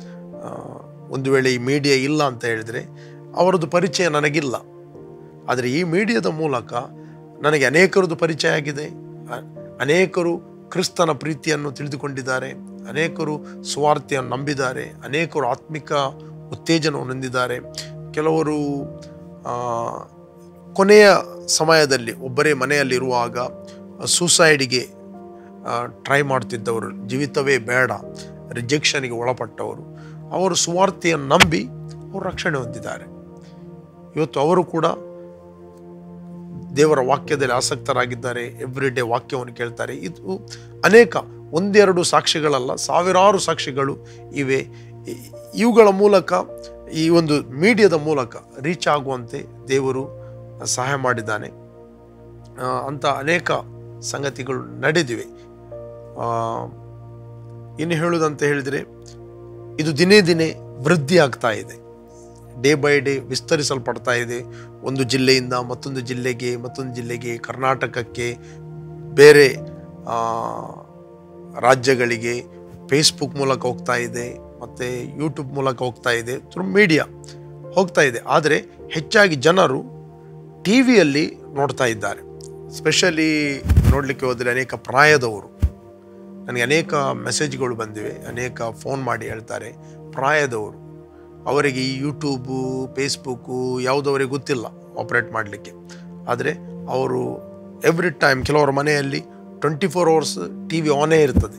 ಒಂದು ವೇಳೆ ಈ ಮೀಡಿಯಾ ಇಲ್ಲ ಅಂತ ಹೇಳಿದರೆ ಅವರದ್ದು ಪರಿಚಯ ನನಗಿಲ್ಲ ಆದರೆ ಈ ಮೀಡಿಯಾದ ಮೂಲಕ ನನಗೆ ಅನೇಕರದ್ದು ಪರಿಚಯ ಆಗಿದೆ ಅ- ಅನೇಕರು ಕ್ರಿಸ್ತನ ಪ್ರೀತಿಯನ್ನು ತಿಳಿದುಕೊಂಡಿದ್ದಾರೆ ಅನೇಕರು ಸ್ವಾರ್ಥಿಯನ್ನು ನಂಬಿದ್ದಾರೆ ಅನೇಕರು ಆತ್ಮಿಕ ಉತ್ತೇಜನವನ್ನು ಹೊಂದಿದ್ದಾರೆ ಕೆಲವರು ಆ, ಕೊನೆಯ ಸಮಯದಲ್ಲಿ ಒಬ್ಬರೇ ಮನೆಯಲ್ಲಿರುವಾಗ ಸೂಸೈಡಿಗೆ ಟ್ರೈ ಮಾಡ್ತಿದ್ದವರು ಜೀವಿತವೇ ಬೇಡ ರಿಜೆಕ್ಷನ್ಗೆ ಒಳಪಟ್ಟವರು ಅವರು ಸುವಾರ್ತೆಯನ್ನು ನಂಬಿ ಅವರು ರಕ್ಷಣೆ ಹೊಂದಿದ್ದಾರೆ ಇವತ್ತು ಅವರು ಕೂಡ ದೇವರ ವಾಕ್ಯದಲ್ಲಿ ಆಸಕ್ತರಾಗಿದ್ದಾರೆ ಎವ್ರಿ ಡೇ ವಾಕ್ಯವನ್ನು ಕೇಳ್ತಾರೆ ಇದು ಅನೇಕ ಒಂದೆರಡು ಸಾಕ್ಷಿಗಳಲ್ಲ ಸಾವಿರಾರು ಸಾಕ್ಷಿಗಳು ಇವೆ ಇ- ಇವುಗಳ ಮೂಲಕ ಈ ಒಂದು ಮೀಡಿಯಾದ ಮೂಲಕ ರೀಚ್ ಆಗುವಂತೆ ದೇವರು ಸಹಾಯ ಮಾಡಿದ್ದಾನೆ ಆ, ಅಂತ ಅನೇಕ ಸಂಗತಿಗಳು ನಡೆದಿವೆ ಆ, ಇನ್ನು ಹೇಳುವುದಂತ ಹೇಳಿದರೆ ಇದು ದಿನೇ ದಿನೇ ವೃದ್ಧಿ ಆಗ್ತಾ ಇದೆ ಡೇ ಬೈ ಡೇ ವಿಸ್ತರಿಸಲ್ಪಡ್ತಾ ಇದೆ ಒಂದು ಜಿಲ್ಲೆಯಿಂದ ಮತ್ತೊಂದು ಜಿಲ್ಲೆಗೆ ಮತ್ತೊಂದು ಜಿಲ್ಲೆಗೆ ಕರ್ನಾಟಕಕ್ಕೆ ಬೇರೆ ಆ, ರಾಜ್ಯಗಳಿಗೆ ಫೇಸ್ಬುಕ್ ಮೂಲಕ ಹೋಗ್ತಾ ಇದೆ ಮತ್ತು ಯೂಟ್ಯೂಬ್ ಮೂಲಕ ಹೋಗ್ತಾ ಇದೆ ಥ್ರೂ ಮೀಡಿಯಾ ಹೋಗ್ತಾ ಇದೆ ಆದರೆ ಹೆಚ್ಚಾಗಿ ಜನರು ಟಿ ವಿಯಲ್ಲಿ ನೋಡ್ತಾ ಇದ್ದಾರೆ ಸ್ಪೆಷಲಿ ನೋಡಲಿಕ್ಕೆ ಹೋದರೆ ಅನೇಕ ಪ್ರಾಯದವರು ನನಗೆ ಅನೇಕ ಮೆಸೇಜ್ಗಳು ಬಂದಿವೆ ಅನೇಕ ಫೋನ್ ಮಾಡಿ ಹೇಳ್ತಾರೆ ಪ್ರಾಯದವರು ಅವರಿಗೆ ಈ ಯೂಟ್ಯೂಬು ಫೇಸ್ಬುಕ್ಕು ಯಾವುದು ಅವರಿಗೆ ಗೊತ್ತಿಲ್ಲ ಆಪ್ರೇಟ್ ಮಾಡಲಿಕ್ಕೆ ಆದರೆ ಅವರು ಎವ್ರಿ ಟೈಮ್ ಕೆಲವರ ಮನೆಯಲ್ಲಿ twenty four hours T V ಆನೇ ಇರ್ತದೆ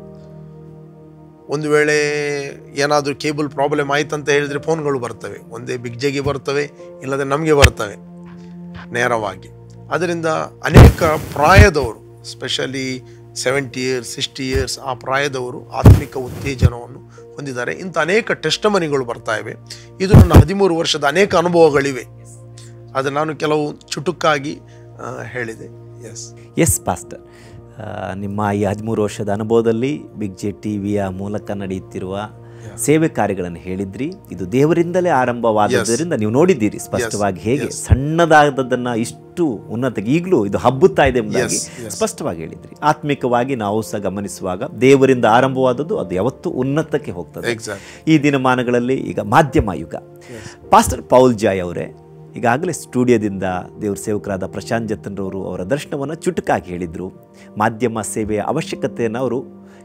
ಒಂದು ವೇಳೆ ಏನಾದರೂ ಕೇಬಲ್ ಪ್ರಾಬ್ಲಮ್ ಆಯ್ತಂತ ಹೇಳಿದರೆ ಫೋನ್ಗಳು ಬರ್ತವೆ ಒಂದೇ ಬಿಗ್ ಜೆಗೆ ಬರ್ತವೆ ಇಲ್ಲದೆ ನಮಗೆ ಬರ್ತವೆ ನೇರವಾಗಿ ಅದರಿಂದ ಅನೇಕ ಪ್ರಾಯದವರು specially seventy years sixty years ಆ ಪ್ರಾಯದವರು ಆತ್ಮಿಕ ಉತ್ತೇಜನವನ್ನು ಹೊಂದಿದ್ದಾರೆ ಇಂಥ ಅನೇಕ ಟೆಸ್ಟಮನಿಗಳು ಬರ್ತಾ ಇವೆ ಇದು ನನ್ನ ಹದಿಮೂರು ವರ್ಷದ ಅನೇಕ ಅನುಭವಗಳಿವೆ ಅದು ನಾನು ಕೆಲವು ಚುಟುಕಾಗಿ ಆ, ಹೇಳಿದೆ ಎಸ್ ಎಸ್ ಪಾಸ್ಟರ್ ಆ, ನಿಮ್ಮ ಈ ಹದಿಮೂರು ವರ್ಷದ ಅನುಭವದಲ್ಲಿ ಬಿಗ್ ಜೆ ಟಿ ವಿಯ ಮೂಲಕ ನಡೆಯುತ್ತಿರುವ ಸೇವೆ ಕಾರ್ಯಗಳನ್ನು ಹೇಳಿದ್ರಿ ಇದು ದೇವರಿಂದಲೇ ಆರಂಭವಾದದ್ದರಿಂದ ನೀವು ನೋಡಿದ್ದೀರಿ ಸ್ಪಷ್ಟವಾಗಿ ಹೇಗೆ ಸಣ್ಣದಾದದನ್ನ ಇಷ್ಟು ಉನ್ನತ ಈಗಲೂ ಇದು ಹಬ್ಬುತ್ತಾ ಇದೆ ಎಂಬುದಾಗಿ Yes, yes. ಸ್ಪಷ್ಟವಾಗಿ ಹೇಳಿದ್ರಿ ಆತ್ಮಿಕವಾಗಿ ನಾವು ಸಹ ಗಮನಿಸುವಾಗ ದೇವರಿಂದ ಆರಂಭವಾದದ್ದು ಅದು ಯಾವತ್ತೂ ಉನ್ನತಕ್ಕೆ ಹೋಗ್ತದೆ ಎಕ್ಸಾಕ್ಟ್ ಈ ದಿನಮಾನಗಳಲ್ಲಿ ಈಗ ಮಾಧ್ಯಮ ಯುಗ ಪಾಸ್ಟರ್ ಪೌಲ್ ಜಾಯ್ ಅವರೇ ಈಗಾಗಲೇ ಸ್ಟುಡಿಯೋದಿಂದ ದೇವ್ರ ಸೇವಕರಾದ ಪ್ರಶಾಂತ್ ಜತನ್ರವರು ಅವರ ದರ್ಶನವನ್ನು ಚುಟುಕಾಗಿ ಹೇಳಿದರು ಮಾಧ್ಯಮ ಸೇವೆಯ ಅವಶ್ಯಕತೆಯನ್ನು ಅವರು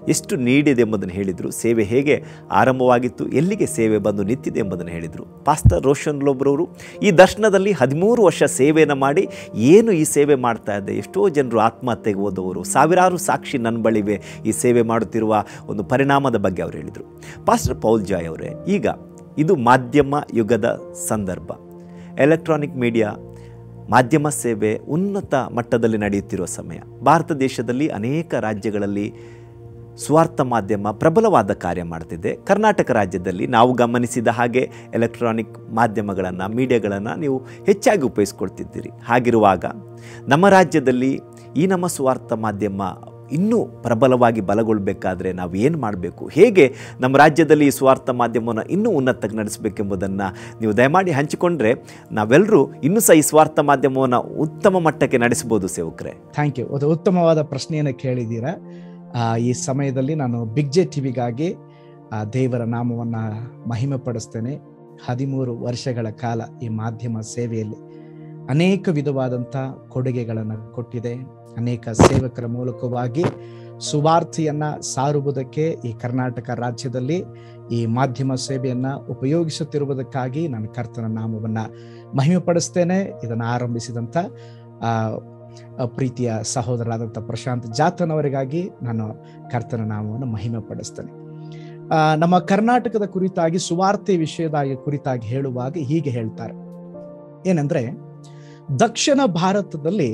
ಎಷ್ಟು ನೀಡಿದೆ ಎಂಬುದನ್ನು ಹೇಳಿದರು ಸೇವೆ ಹೇಗೆ ಆರಂಭವಾಗಿತ್ತು ಎಲ್ಲಿಗೆ ಸೇವೆ ಬಂದು ನಿಂತಿದೆ ಎಂಬುದನ್ನು ಹೇಳಿದರು ಪಾಸ್ಟರ್ ರೋಷನ್ ಲೋಬ್ರವರು ಈ ದರ್ಶನದಲ್ಲಿ ಹದಿಮೂರು ವರ್ಷ ಸೇವೆಯನ್ನು ಮಾಡಿ ಏನು ಈ ಸೇವೆ ಮಾಡ್ತಾ ಇದ್ದೆ ಎಷ್ಟೋ ಜನರು ಆತ್ಮಹತ್ಯೆಗೆ ಹೋದವರು ಸಾವಿರಾರು ಸಾಕ್ಷಿ ನನ್ನ ಬಳಿವೆ ಈ ಸೇವೆ ಮಾಡುತ್ತಿರುವ ಒಂದು ಪರಿಣಾಮದ ಬಗ್ಗೆ ಅವರು ಹೇಳಿದರು ಪಾಸ್ಟರ್ ಪೌಲ್ ಜಾಯ್ ಅವರೇ ಈಗ ಇದು ಮಾಧ್ಯಮ ಯುಗದ ಸಂದರ್ಭ ಎಲೆಕ್ಟ್ರಾನಿಕ್ ಮೀಡಿಯಾ ಮಾಧ್ಯಮ ಸೇವೆ ಉನ್ನತ ಮಟ್ಟದಲ್ಲಿ ನಡೆಯುತ್ತಿರುವ ಸಮಯ ಭಾರತ ದೇಶದಲ್ಲಿ ಅನೇಕ ರಾಜ್ಯಗಳಲ್ಲಿ ಸ್ವಾರ್ಥ ಮಾಧ್ಯಮ ಪ್ರಬಲವಾದ ಕಾರ್ಯ ಮಾಡ್ತಿದೆ ಕರ್ನಾಟಕ ರಾಜ್ಯದಲ್ಲಿ ನಾವು ಗಮನಿಸಿದ ಹಾಗೆ ಎಲೆಕ್ಟ್ರಾನಿಕ್ ಮಾಧ್ಯಮಗಳನ್ನು ಮೀಡಿಯಾಗಳನ್ನು ನೀವು ಹೆಚ್ಚಾಗಿ ಉಪಯೋಗಿಸ್ಕೊಳ್ತಿದ್ದೀರಿ ಹಾಗಿರುವಾಗ ನಮ್ಮ ರಾಜ್ಯದಲ್ಲಿ ಈ ನಮ್ಮ ಸ್ವಾರ್ಥ ಮಾಧ್ಯಮ ಇನ್ನೂ ಪ್ರಬಲವಾಗಿ ಬಲಗೊಳ್ಳಬೇಕಾದ್ರೆ ನಾವು ಏನು ಮಾಡಬೇಕು ಹೇಗೆ ನಮ್ಮ ರಾಜ್ಯದಲ್ಲಿ ಈ ಸ್ವಾರ್ಥ ಮಾಧ್ಯಮವನ್ನು ಇನ್ನೂ ಉನ್ನತಕ್ಕೆ ನಡೆಸಬೇಕೆಂಬುದನ್ನು ನೀವು ದಯಮಾಡಿ ಹಂಚಿಕೊಂಡ್ರೆ ನಾವೆಲ್ಲರೂ ಇನ್ನೂ ಸಹ ಈ ಸ್ವಾರ್ಥ ಮಾಧ್ಯಮವನ್ನು ಉತ್ತಮ ಮಟ್ಟಕ್ಕೆ ನಡೆಸ್ಬೋದು ಸೇವಕರೇ ಥ್ಯಾಂಕ್ ಯು ಒಂದು ಉತ್ತಮವಾದ ಪ್ರಶ್ನೆಯನ್ನು ಕೇಳಿದ್ದೀರಾ ಆ, ಈ ಸಮಯದಲ್ಲಿ ನಾನು ಬಿಗ್ ಜೆ ಟಿವಿಗಾಗಿ ದೇವರ ನಾಮವನ್ನು ಮಹಿಮೆ ಪಡಿಸ್ತೇನೆ ಹದಿಮೂರು ವರ್ಷಗಳ ಕಾಲ ಈ ಮಾಧ್ಯಮ ಸೇವೆಯಲ್ಲಿ ಅನೇಕ ವಿಧವಾದಂಥ ಕೊಡುಗೆಗಳನ್ನು ಕೊಟ್ಟಿದೆ ಅನೇಕ ಸೇವಕರ ಮೂಲಕವಾಗಿ ಸುವಾರ್ತೆಯನ್ನ ಸಾರುವುದಕ್ಕೆ ಈ ಕರ್ನಾಟಕ ರಾಜ್ಯದಲ್ಲಿ ಈ ಮಾಧ್ಯಮ ಸೇವೆಯನ್ನ ಉಪಯೋಗಿಸುತ್ತಿರುವುದಕ್ಕಾಗಿ ನಾನು ಕರ್ತನ ನಾಮವನ್ನ ಮಹಿಮೆ ಪಡಿಸ್ತೇನೆ ಇದನ್ನು ಆರಂಭಿಸಿದಂಥ ಆ ಆ ಪ್ರೀತಿಯ ಸಹೋದರರಾದಂಥ ಪ್ರಶಾಂತ್ ಜಾತನ್ ಅವರಿಗಾಗಿ ನಾನು ಕರ್ತನ ನಾಮವನ್ನು ಮಹಿಮೆ ಪಡಿಸ್ತೇನೆ ಆ, ನಮ್ಮ ಕರ್ನಾಟಕದ ಕುರಿತಾಗಿ ಸುವಾರ್ತೆ ವಿಷಯದ ಕುರಿತಾಗಿ ಹೇಳುವಾಗ ಹೀಗೆ ಹೇಳ್ತಾರೆ ಏನಂದ್ರೆ ದಕ್ಷಿಣ ಭಾರತದಲ್ಲಿ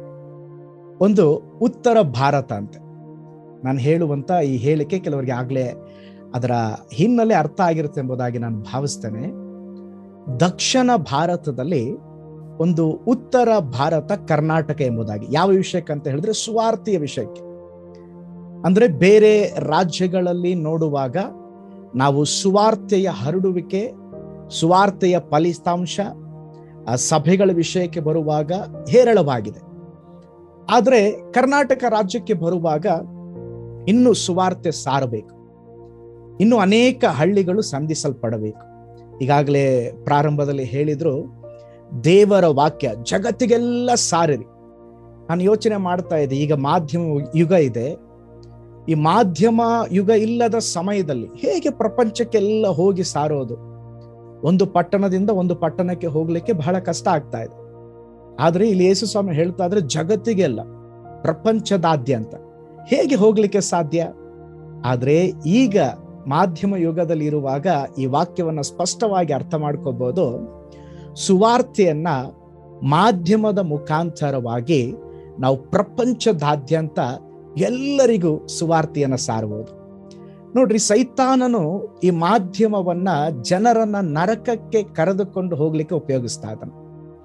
ಒಂದು ಉತ್ತರ ಭಾರತ ಅಂತೆ ನಾನು ಹೇಳುವಂತ ಈ ಹೇಳಿಕೆ ಕೆಲವರಿಗೆ ಆಗ್ಲೇ ಅದರ ಹಿನ್ನೆಲೆ ಅರ್ಥ ಆಗಿರುತ್ತೆ ಎಂಬುದಾಗಿ ನಾನು ಭಾವಿಸ್ತೇನೆ ದಕ್ಷಿಣ ಭಾರತದಲ್ಲಿ ಒಂದು ಉತ್ತರ ಭಾರತ ಕರ್ನಾಟಕ ಎಂಬುದಾಗಿ ಯಾವ ವಿಷಯಕ್ಕೆ ಅಂತ ಹೇಳಿದ್ರೆ ಸುವಾರ್ತೆಯ ವಿಷಯಕ್ಕೆ ಅಂದ್ರೆ ಬೇರೆ ರಾಜ್ಯಗಳಲ್ಲಿ ನೋಡುವಾಗ ನಾವು ಸುವಾರ್ತೆಯ ಹರಡುವಿಕೆ ಸುವಾರ್ತೆಯ ಫಲಿತಾಂಶ ಆ ಸಭೆಗಳ ವಿಷಯಕ್ಕೆ ಬರುವಾಗ ಹೇರಳವಾಗಿದೆ ಆದರೆ ಕರ್ನಾಟಕ ರಾಜ್ಯಕ್ಕೆ ಬರುವಾಗ ಇನ್ನು ಸುವಾರ್ತೆ ಸಾರಬೇಕು ಇನ್ನು ಅನೇಕ ಹಳ್ಳಿಗಳು ಸಂಧಿಸಲ್ಪಡಬೇಕು ಈಗಾಗಲೇ ಪ್ರಾರಂಭದಲ್ಲಿ ಹೇಳಿದ್ರು ದೇವರ ವಾಕ್ಯ ಜಗತ್ತಿಗೆಲ್ಲ ಸಾರಿರಿ ನಾನು ಯೋಚನೆ ಮಾಡ್ತಾ ಇದ್ದೆ ಈಗ ಮಾಧ್ಯಮ ಯುಗ ಇದೆ ಈ ಮಾಧ್ಯಮ ಯುಗ ಇಲ್ಲದ ಸಮಯದಲ್ಲಿ ಹೇಗೆ ಪ್ರಪಂಚಕ್ಕೆಲ್ಲ ಹೋಗಿ ಸಾರೋದು ಒಂದು ಪಟ್ಟಣದಿಂದ ಒಂದು ಪಟ್ಟಣಕ್ಕೆ ಹೋಗ್ಲಿಕ್ಕೆ ಬಹಳ ಕಷ್ಟ ಆಗ್ತಾ ಇದೆ ಆದ್ರೆ ಇಲ್ಲಿ ಯೇಸು ಸ್ವಾಮಿ ಹೇಳ್ತಾ ಇದ್ರೆ ಜಗತ್ತಿಗೆಲ್ಲ ಪ್ರಪಂಚದಾದ್ಯಂತ ಹೇಗೆ ಹೋಗ್ಲಿಕ್ಕೆ ಸಾಧ್ಯ ಆದ್ರೆ ಈಗ ಮಾಧ್ಯಮ ಯುಗದಲ್ಲಿ ಇರುವಾಗ ಈ ವಾಕ್ಯವನ್ನ ಸ್ಪಷ್ಟವಾಗಿ ಅರ್ಥ ಮಾಡ್ಕೋಬಹುದು ಸುವಾರ್ತೆಯನ್ನ ಮಾಧ್ಯಮದ ಮುಖಾಂತರವಾಗಿ ನಾವು ಪ್ರಪಂಚದಾದ್ಯಂತ ಎಲ್ಲರಿಗೂ ಸುವಾರ್ತೆಯನ್ನ ಸಾರಬಹುದು ನೋಡ್ರಿ ಸೈತಾನನು ಈ ಮಾಧ್ಯಮವನ್ನ ಜನರನ್ನ ನರಕಕ್ಕೆ ಕರೆದುಕೊಂಡು ಹೋಗ್ಲಿಕ್ಕೆ ಉಪಯೋಗಿಸ್ತಾ ಇದ್ದಾನೆ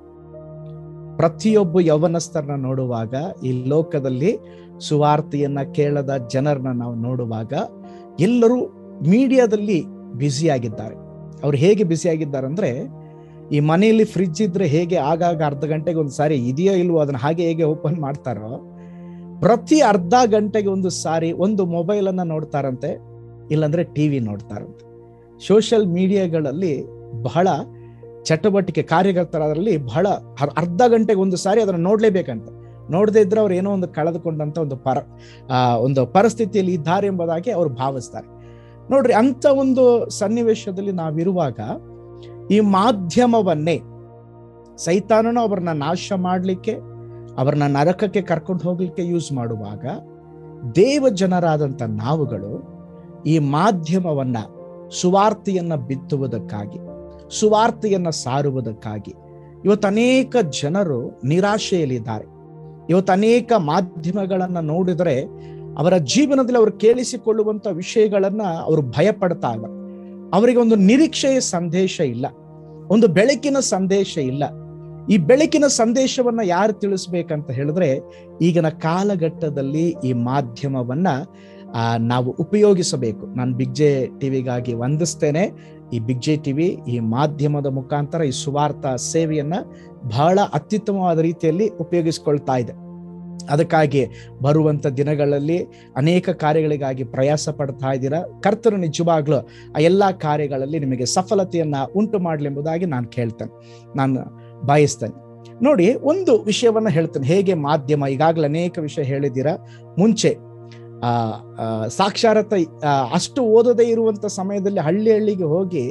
ಪ್ರತಿಯೊಬ್ಬ ಯೌವನಸ್ಥರನ್ನ ನೋಡುವಾಗ ಈ ಲೋಕದಲ್ಲಿ ಸುವಾರ್ತೆಯನ್ನ ಕೇಳದ ಜನರನ್ನ ನಾವು ನೋಡುವಾಗ ಎಲ್ಲರೂ ಮೀಡಿಯಾದಲ್ಲಿ ಬ್ಯುಸಿಯಾಗಿದ್ದಾರೆ ಅವ್ರು ಹೇಗೆ ಬ್ಯುಸಿಯಾಗಿದ್ದಾರೆ ಅಂದ್ರೆ ಈ ಮನೆಯಲ್ಲಿ ಫ್ರಿಡ್ಜ್ ಇದ್ರೆ ಹೇಗೆ ಆಗಾಗ ಅರ್ಧ ಗಂಟೆಗೆ ಒಂದು ಸಾರಿ ಇದೆಯೋ ಇಲ್ವೋ ಅದನ್ನ ಹಾಗೆ ಹೇಗೆ ಓಪನ್ ಮಾಡ್ತಾರೋ ಪ್ರತಿ ಅರ್ಧ ಗಂಟೆಗೆ ಒಂದು ಸಾರಿ ಒಂದು ಮೊಬೈಲ್ ಅನ್ನ ನೋಡ್ತಾರಂತೆ ಇಲ್ಲಾಂದ್ರೆ ಟಿವಿ ನೋಡ್ತಾರಂತೆ ಸೋಷಿಯಲ್ ಮೀಡಿಯಾಗಳಲ್ಲಿ ಬಹಳ ಚಟುವಟಿಕೆ ಕಾರ್ಯಕರ್ತರಲ್ಲಿ ಬಹಳ ಅರ್- ಅರ್ಧ ಗಂಟೆಗೆ ಒಂದು ಸಾರಿ ಅದನ್ನ ನೋಡ್ಲೇಬೇಕಂತ ನೋಡದೇ ಇದ್ರೆ ಅವ್ರು ಏನೋ ಒಂದು ಕಳೆದುಕೊಂಡಂತ ಒಂದು ಪರ ಆ, ಒಂದು ಪರಿಸ್ಥಿತಿಯಲ್ಲಿ ಇದ್ದಾರೆ ಎಂಬುದಾಗಿ ಅವ್ರು ಭಾವಿಸ್ತಾರೆ ನೋಡ್ರಿ ಅಂತ ಒಂದು ಸನ್ನಿವೇಶದಲ್ಲಿ ನಾವಿರುವಾಗ ಈ ಮಾಧ್ಯಮವನ್ನೇ ಸೈತಾನನು ಅವರನ್ನ ನಾಶ ಮಾಡಲಿಕ್ಕೆ ಅವರನ್ನ ನರಕಕ್ಕೆ ಕರ್ಕೊಂಡು ಹೋಗ್ಲಿಕ್ಕೆ ಯೂಸ್ ಮಾಡುವಾಗ ದೇವ ಜನರಾದಂಥ ನಾವುಗಳು ಈ ಮಾಧ್ಯಮವನ್ನ ಸುವಾರ್ತೆಯನ್ನ ಬಿತ್ತುವುದಕ್ಕಾಗಿ ಸುವಾರ್ತೆಯನ್ನ ಸಾರುವುದಕ್ಕಾಗಿ ಇವತ್ತು ಅನೇಕ ಜನರು ನಿರಾಶೆಯಲ್ಲಿದ್ದಾರೆ ಇವತ್ತು ಅನೇಕ ಮಾಧ್ಯಮಗಳನ್ನ ನೋಡಿದರೆ ಅವರ ಜೀವನದಲ್ಲಿ ಅವರು ಕೇಳಿಸಿಕೊಳ್ಳುವಂತ ವಿಷಯಗಳನ್ನ ಅವರು ಭಯಪಡ್ತಾ ಇದ್ದಾರೆ ಅವರಿಗೆ ಒಂದು ನಿರೀಕ್ಷೆಯ ಸಂದೇಶ ಇಲ್ಲ ಒಂದು ಬೆಳಕಿನ ಸಂದೇಶ ಇಲ್ಲ ಈ ಬೆಳಕಿನ ಸಂದೇಶವನ್ನ ಯಾರು ತಿಳಿಸ್ಬೇಕಂತ ಹೇಳಿದ್ರೆ ಈಗಿನ ಕಾಲಘಟ್ಟದಲ್ಲಿ ಈ ಮಾಧ್ಯಮವನ್ನ ಆ, ನಾವು ಉಪಯೋಗಿಸಬೇಕು ನಾನು ಬಿಗ್ ಜೆ ಟಿವಿಗಾಗಿ ವಂದಿಸ್ತೇನೆ ಈ ಬಿಗ್ ಜೆ ಟಿವಿ ಈ ಮಾಧ್ಯಮದ ಮುಖಾಂತರ ಈ ಸುವಾರ್ಥ ಸೇವೆಯನ್ನ ಬಹಳ ಅತ್ಯುತ್ತಮವಾದ ರೀತಿಯಲ್ಲಿ ಉಪಯೋಗಿಸ್ಕೊಳ್ತಾ ಇದೆ ಅದಕ್ಕಾಗಿ ಬರುವಂತ ದಿನಗಳಲ್ಲಿ ಅನೇಕ ಕಾರ್ಯಗಳಿಗಾಗಿ ಪ್ರಯಾಸ ಪಡ್ತಾ ಇದ್ದೀರಾ ಕರ್ತರು ನಿಜವಾಗ್ಲೂ ಆ ಎಲ್ಲಾ ಕಾರ್ಯಗಳಲ್ಲಿ ನಿಮಗೆ ಸಫಲತೆಯನ್ನ ಉಂಟು ಮಾಡಲಿ ಎಂಬುದಾಗಿ ನಾನು ಕೇಳ್ತೇನೆ ನಾನು ಬಯಸ್ತೇನೆ ನೋಡಿ ಒಂದು ವಿಷಯವನ್ನ ಹೇಳ್ತೇನೆ ಹೇಗೆ ಮಾಧ್ಯಮ ಈಗಾಗಲೇ ಅನೇಕ ವಿಷಯ ಹೇಳಿದ್ದೀರಾ ಮುಂಚೆ ಆ, ಆ, ಸಾಕ್ಷರತೆ ಆ, ಅಷ್ಟು ಓದದೇ ಇರುವಂತ ಸಮಯದಲ್ಲಿ ಹಳ್ಳಿ ಹಳ್ಳಿಗೆ ಹೋಗಿ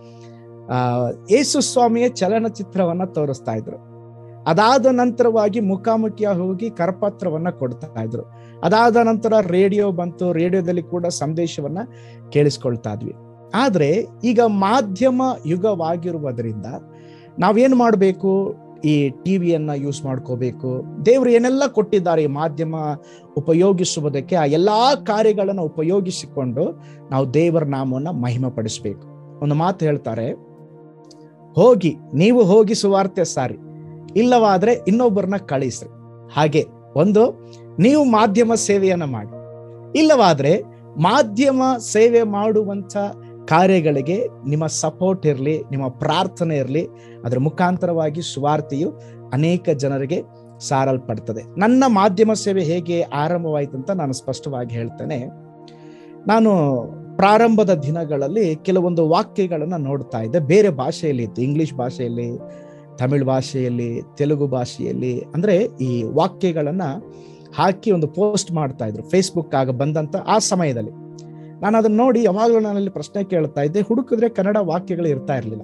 ಆ ಯೇಸು ಸ್ವಾಮಿಯ ಚಲನಚಿತ್ರವನ್ನ ತೋರಿಸ್ತಾ ಇದ್ರು ಅದಾದ ನಂತರವಾಗಿ ಮುಖಾಮುಖಿಯಾಗಿ ಹೋಗಿ ಕರಪತ್ರವನ್ನ ಕೊಡ್ತಾ ಇದ್ರು ಅದಾದ ನಂತರ ರೇಡಿಯೋ ಬಂತು ರೇಡಿಯೋದಲ್ಲಿ ಕೂಡ ಸಂದೇಶವನ್ನ ಕೇಳಿಸ್ಕೊಳ್ತಾ ಇದ್ವಿ ಆದ್ರೆ ಈಗ ಮಾಧ್ಯಮ ಯುಗವಾಗಿರುವುದರಿಂದ ನಾವೇನ್ ಮಾಡಬೇಕು ಈ ಟಿವಿಯನ್ನ ಯೂಸ್ ಮಾಡ್ಕೋಬೇಕು ದೇವರು ಏನೆಲ್ಲ ಕೊಟ್ಟಿದ್ದಾರೆ ಈ ಮಾಧ್ಯಮ ಉಪಯೋಗಿಸುವುದಕ್ಕೆ ಆ ಎಲ್ಲಾ ಕಾರ್ಯಗಳನ್ನು ಉಪಯೋಗಿಸಿಕೊಂಡು ನಾವು ದೇವರ ನಾಮವನ್ನ ಮಹಿಮೆ ಪಡಿಸ್ಬೇಕು ಒಂದು ಮಾತು ಹೇಳ್ತಾರೆ ಹೋಗಿ ನೀವು ಹೋಗಿ ಸುವಾರ್ತೆ ಸಾರಿ ಇಲ್ಲವಾದ್ರೆ ಇನ್ನೊಬ್ಬರನ್ನ ಕಳಿಸ್ರಿ ಹಾಗೆ ಒಂದು ನೀವು ಮಾಧ್ಯಮ ಸೇವೆಯನ್ನ ಮಾಡಿ ಇಲ್ಲವಾದ್ರೆ ಮಾಧ್ಯಮ ಸೇವೆ ಮಾಡುವಂತ ಕಾರ್ಯಗಳಿಗೆ ನಿಮ್ಮ ಸಪೋರ್ಟ್ ಇರಲಿ ನಿಮ್ಮ ಪ್ರಾರ್ಥನೆ ಇರಲಿ ಅದರ ಮುಖಾಂತರವಾಗಿ ಸುವಾರ್ತೆಯು ಅನೇಕ ಜನರಿಗೆ ಸಾರಲ್ಪಡ್ತದೆ ನನ್ನ ಮಾಧ್ಯಮ ಸೇವೆ ಹೇಗೆ ಆರಂಭವಾಯಿತು ಅಂತ ನಾನು ಸ್ಪಷ್ಟವಾಗಿ ಹೇಳ್ತೇನೆ ನಾನು ಪ್ರಾರಂಭದ ದಿನಗಳಲ್ಲಿ ಕೆಲವೊಂದು ವಾಕ್ಯಗಳನ್ನ ನೋಡ್ತಾ ಇದ್ದೆ ಬೇರೆ ಭಾಷೆಯಲ್ಲಿ ಇತ್ತು ಇಂಗ್ಲಿಷ್ ಭಾಷೆಯಲ್ಲಿ ತಮಿಳ್ ಭಾಷೆಯಲ್ಲಿ ತೆಲುಗು ಭಾಷೆಯಲ್ಲಿ ಅಂದ್ರೆ ಈ ವಾಕ್ಯಗಳನ್ನ ಹಾಕಿ ಒಂದು ಪೋಸ್ಟ್ ಮಾಡ್ತಾ ಇದ್ರು ಫೇಸ್ಬುಕ್ ಆಗ ಬಂದಂತ ಆ ಸಮಯದಲ್ಲಿ ನಾನು ಅದನ್ನ ನೋಡಿ ಯಾವಾಗಲೂ ನಾನಲ್ಲಿ ಪ್ರಶ್ನೆ ಕೇಳ್ತಾ ಇದ್ದೆ ಹುಡುಕಿದ್ರೆ ಕನ್ನಡ ವಾಕ್ಯಗಳು ಇರ್ತಾ ಇರ್ಲಿಲ್ಲ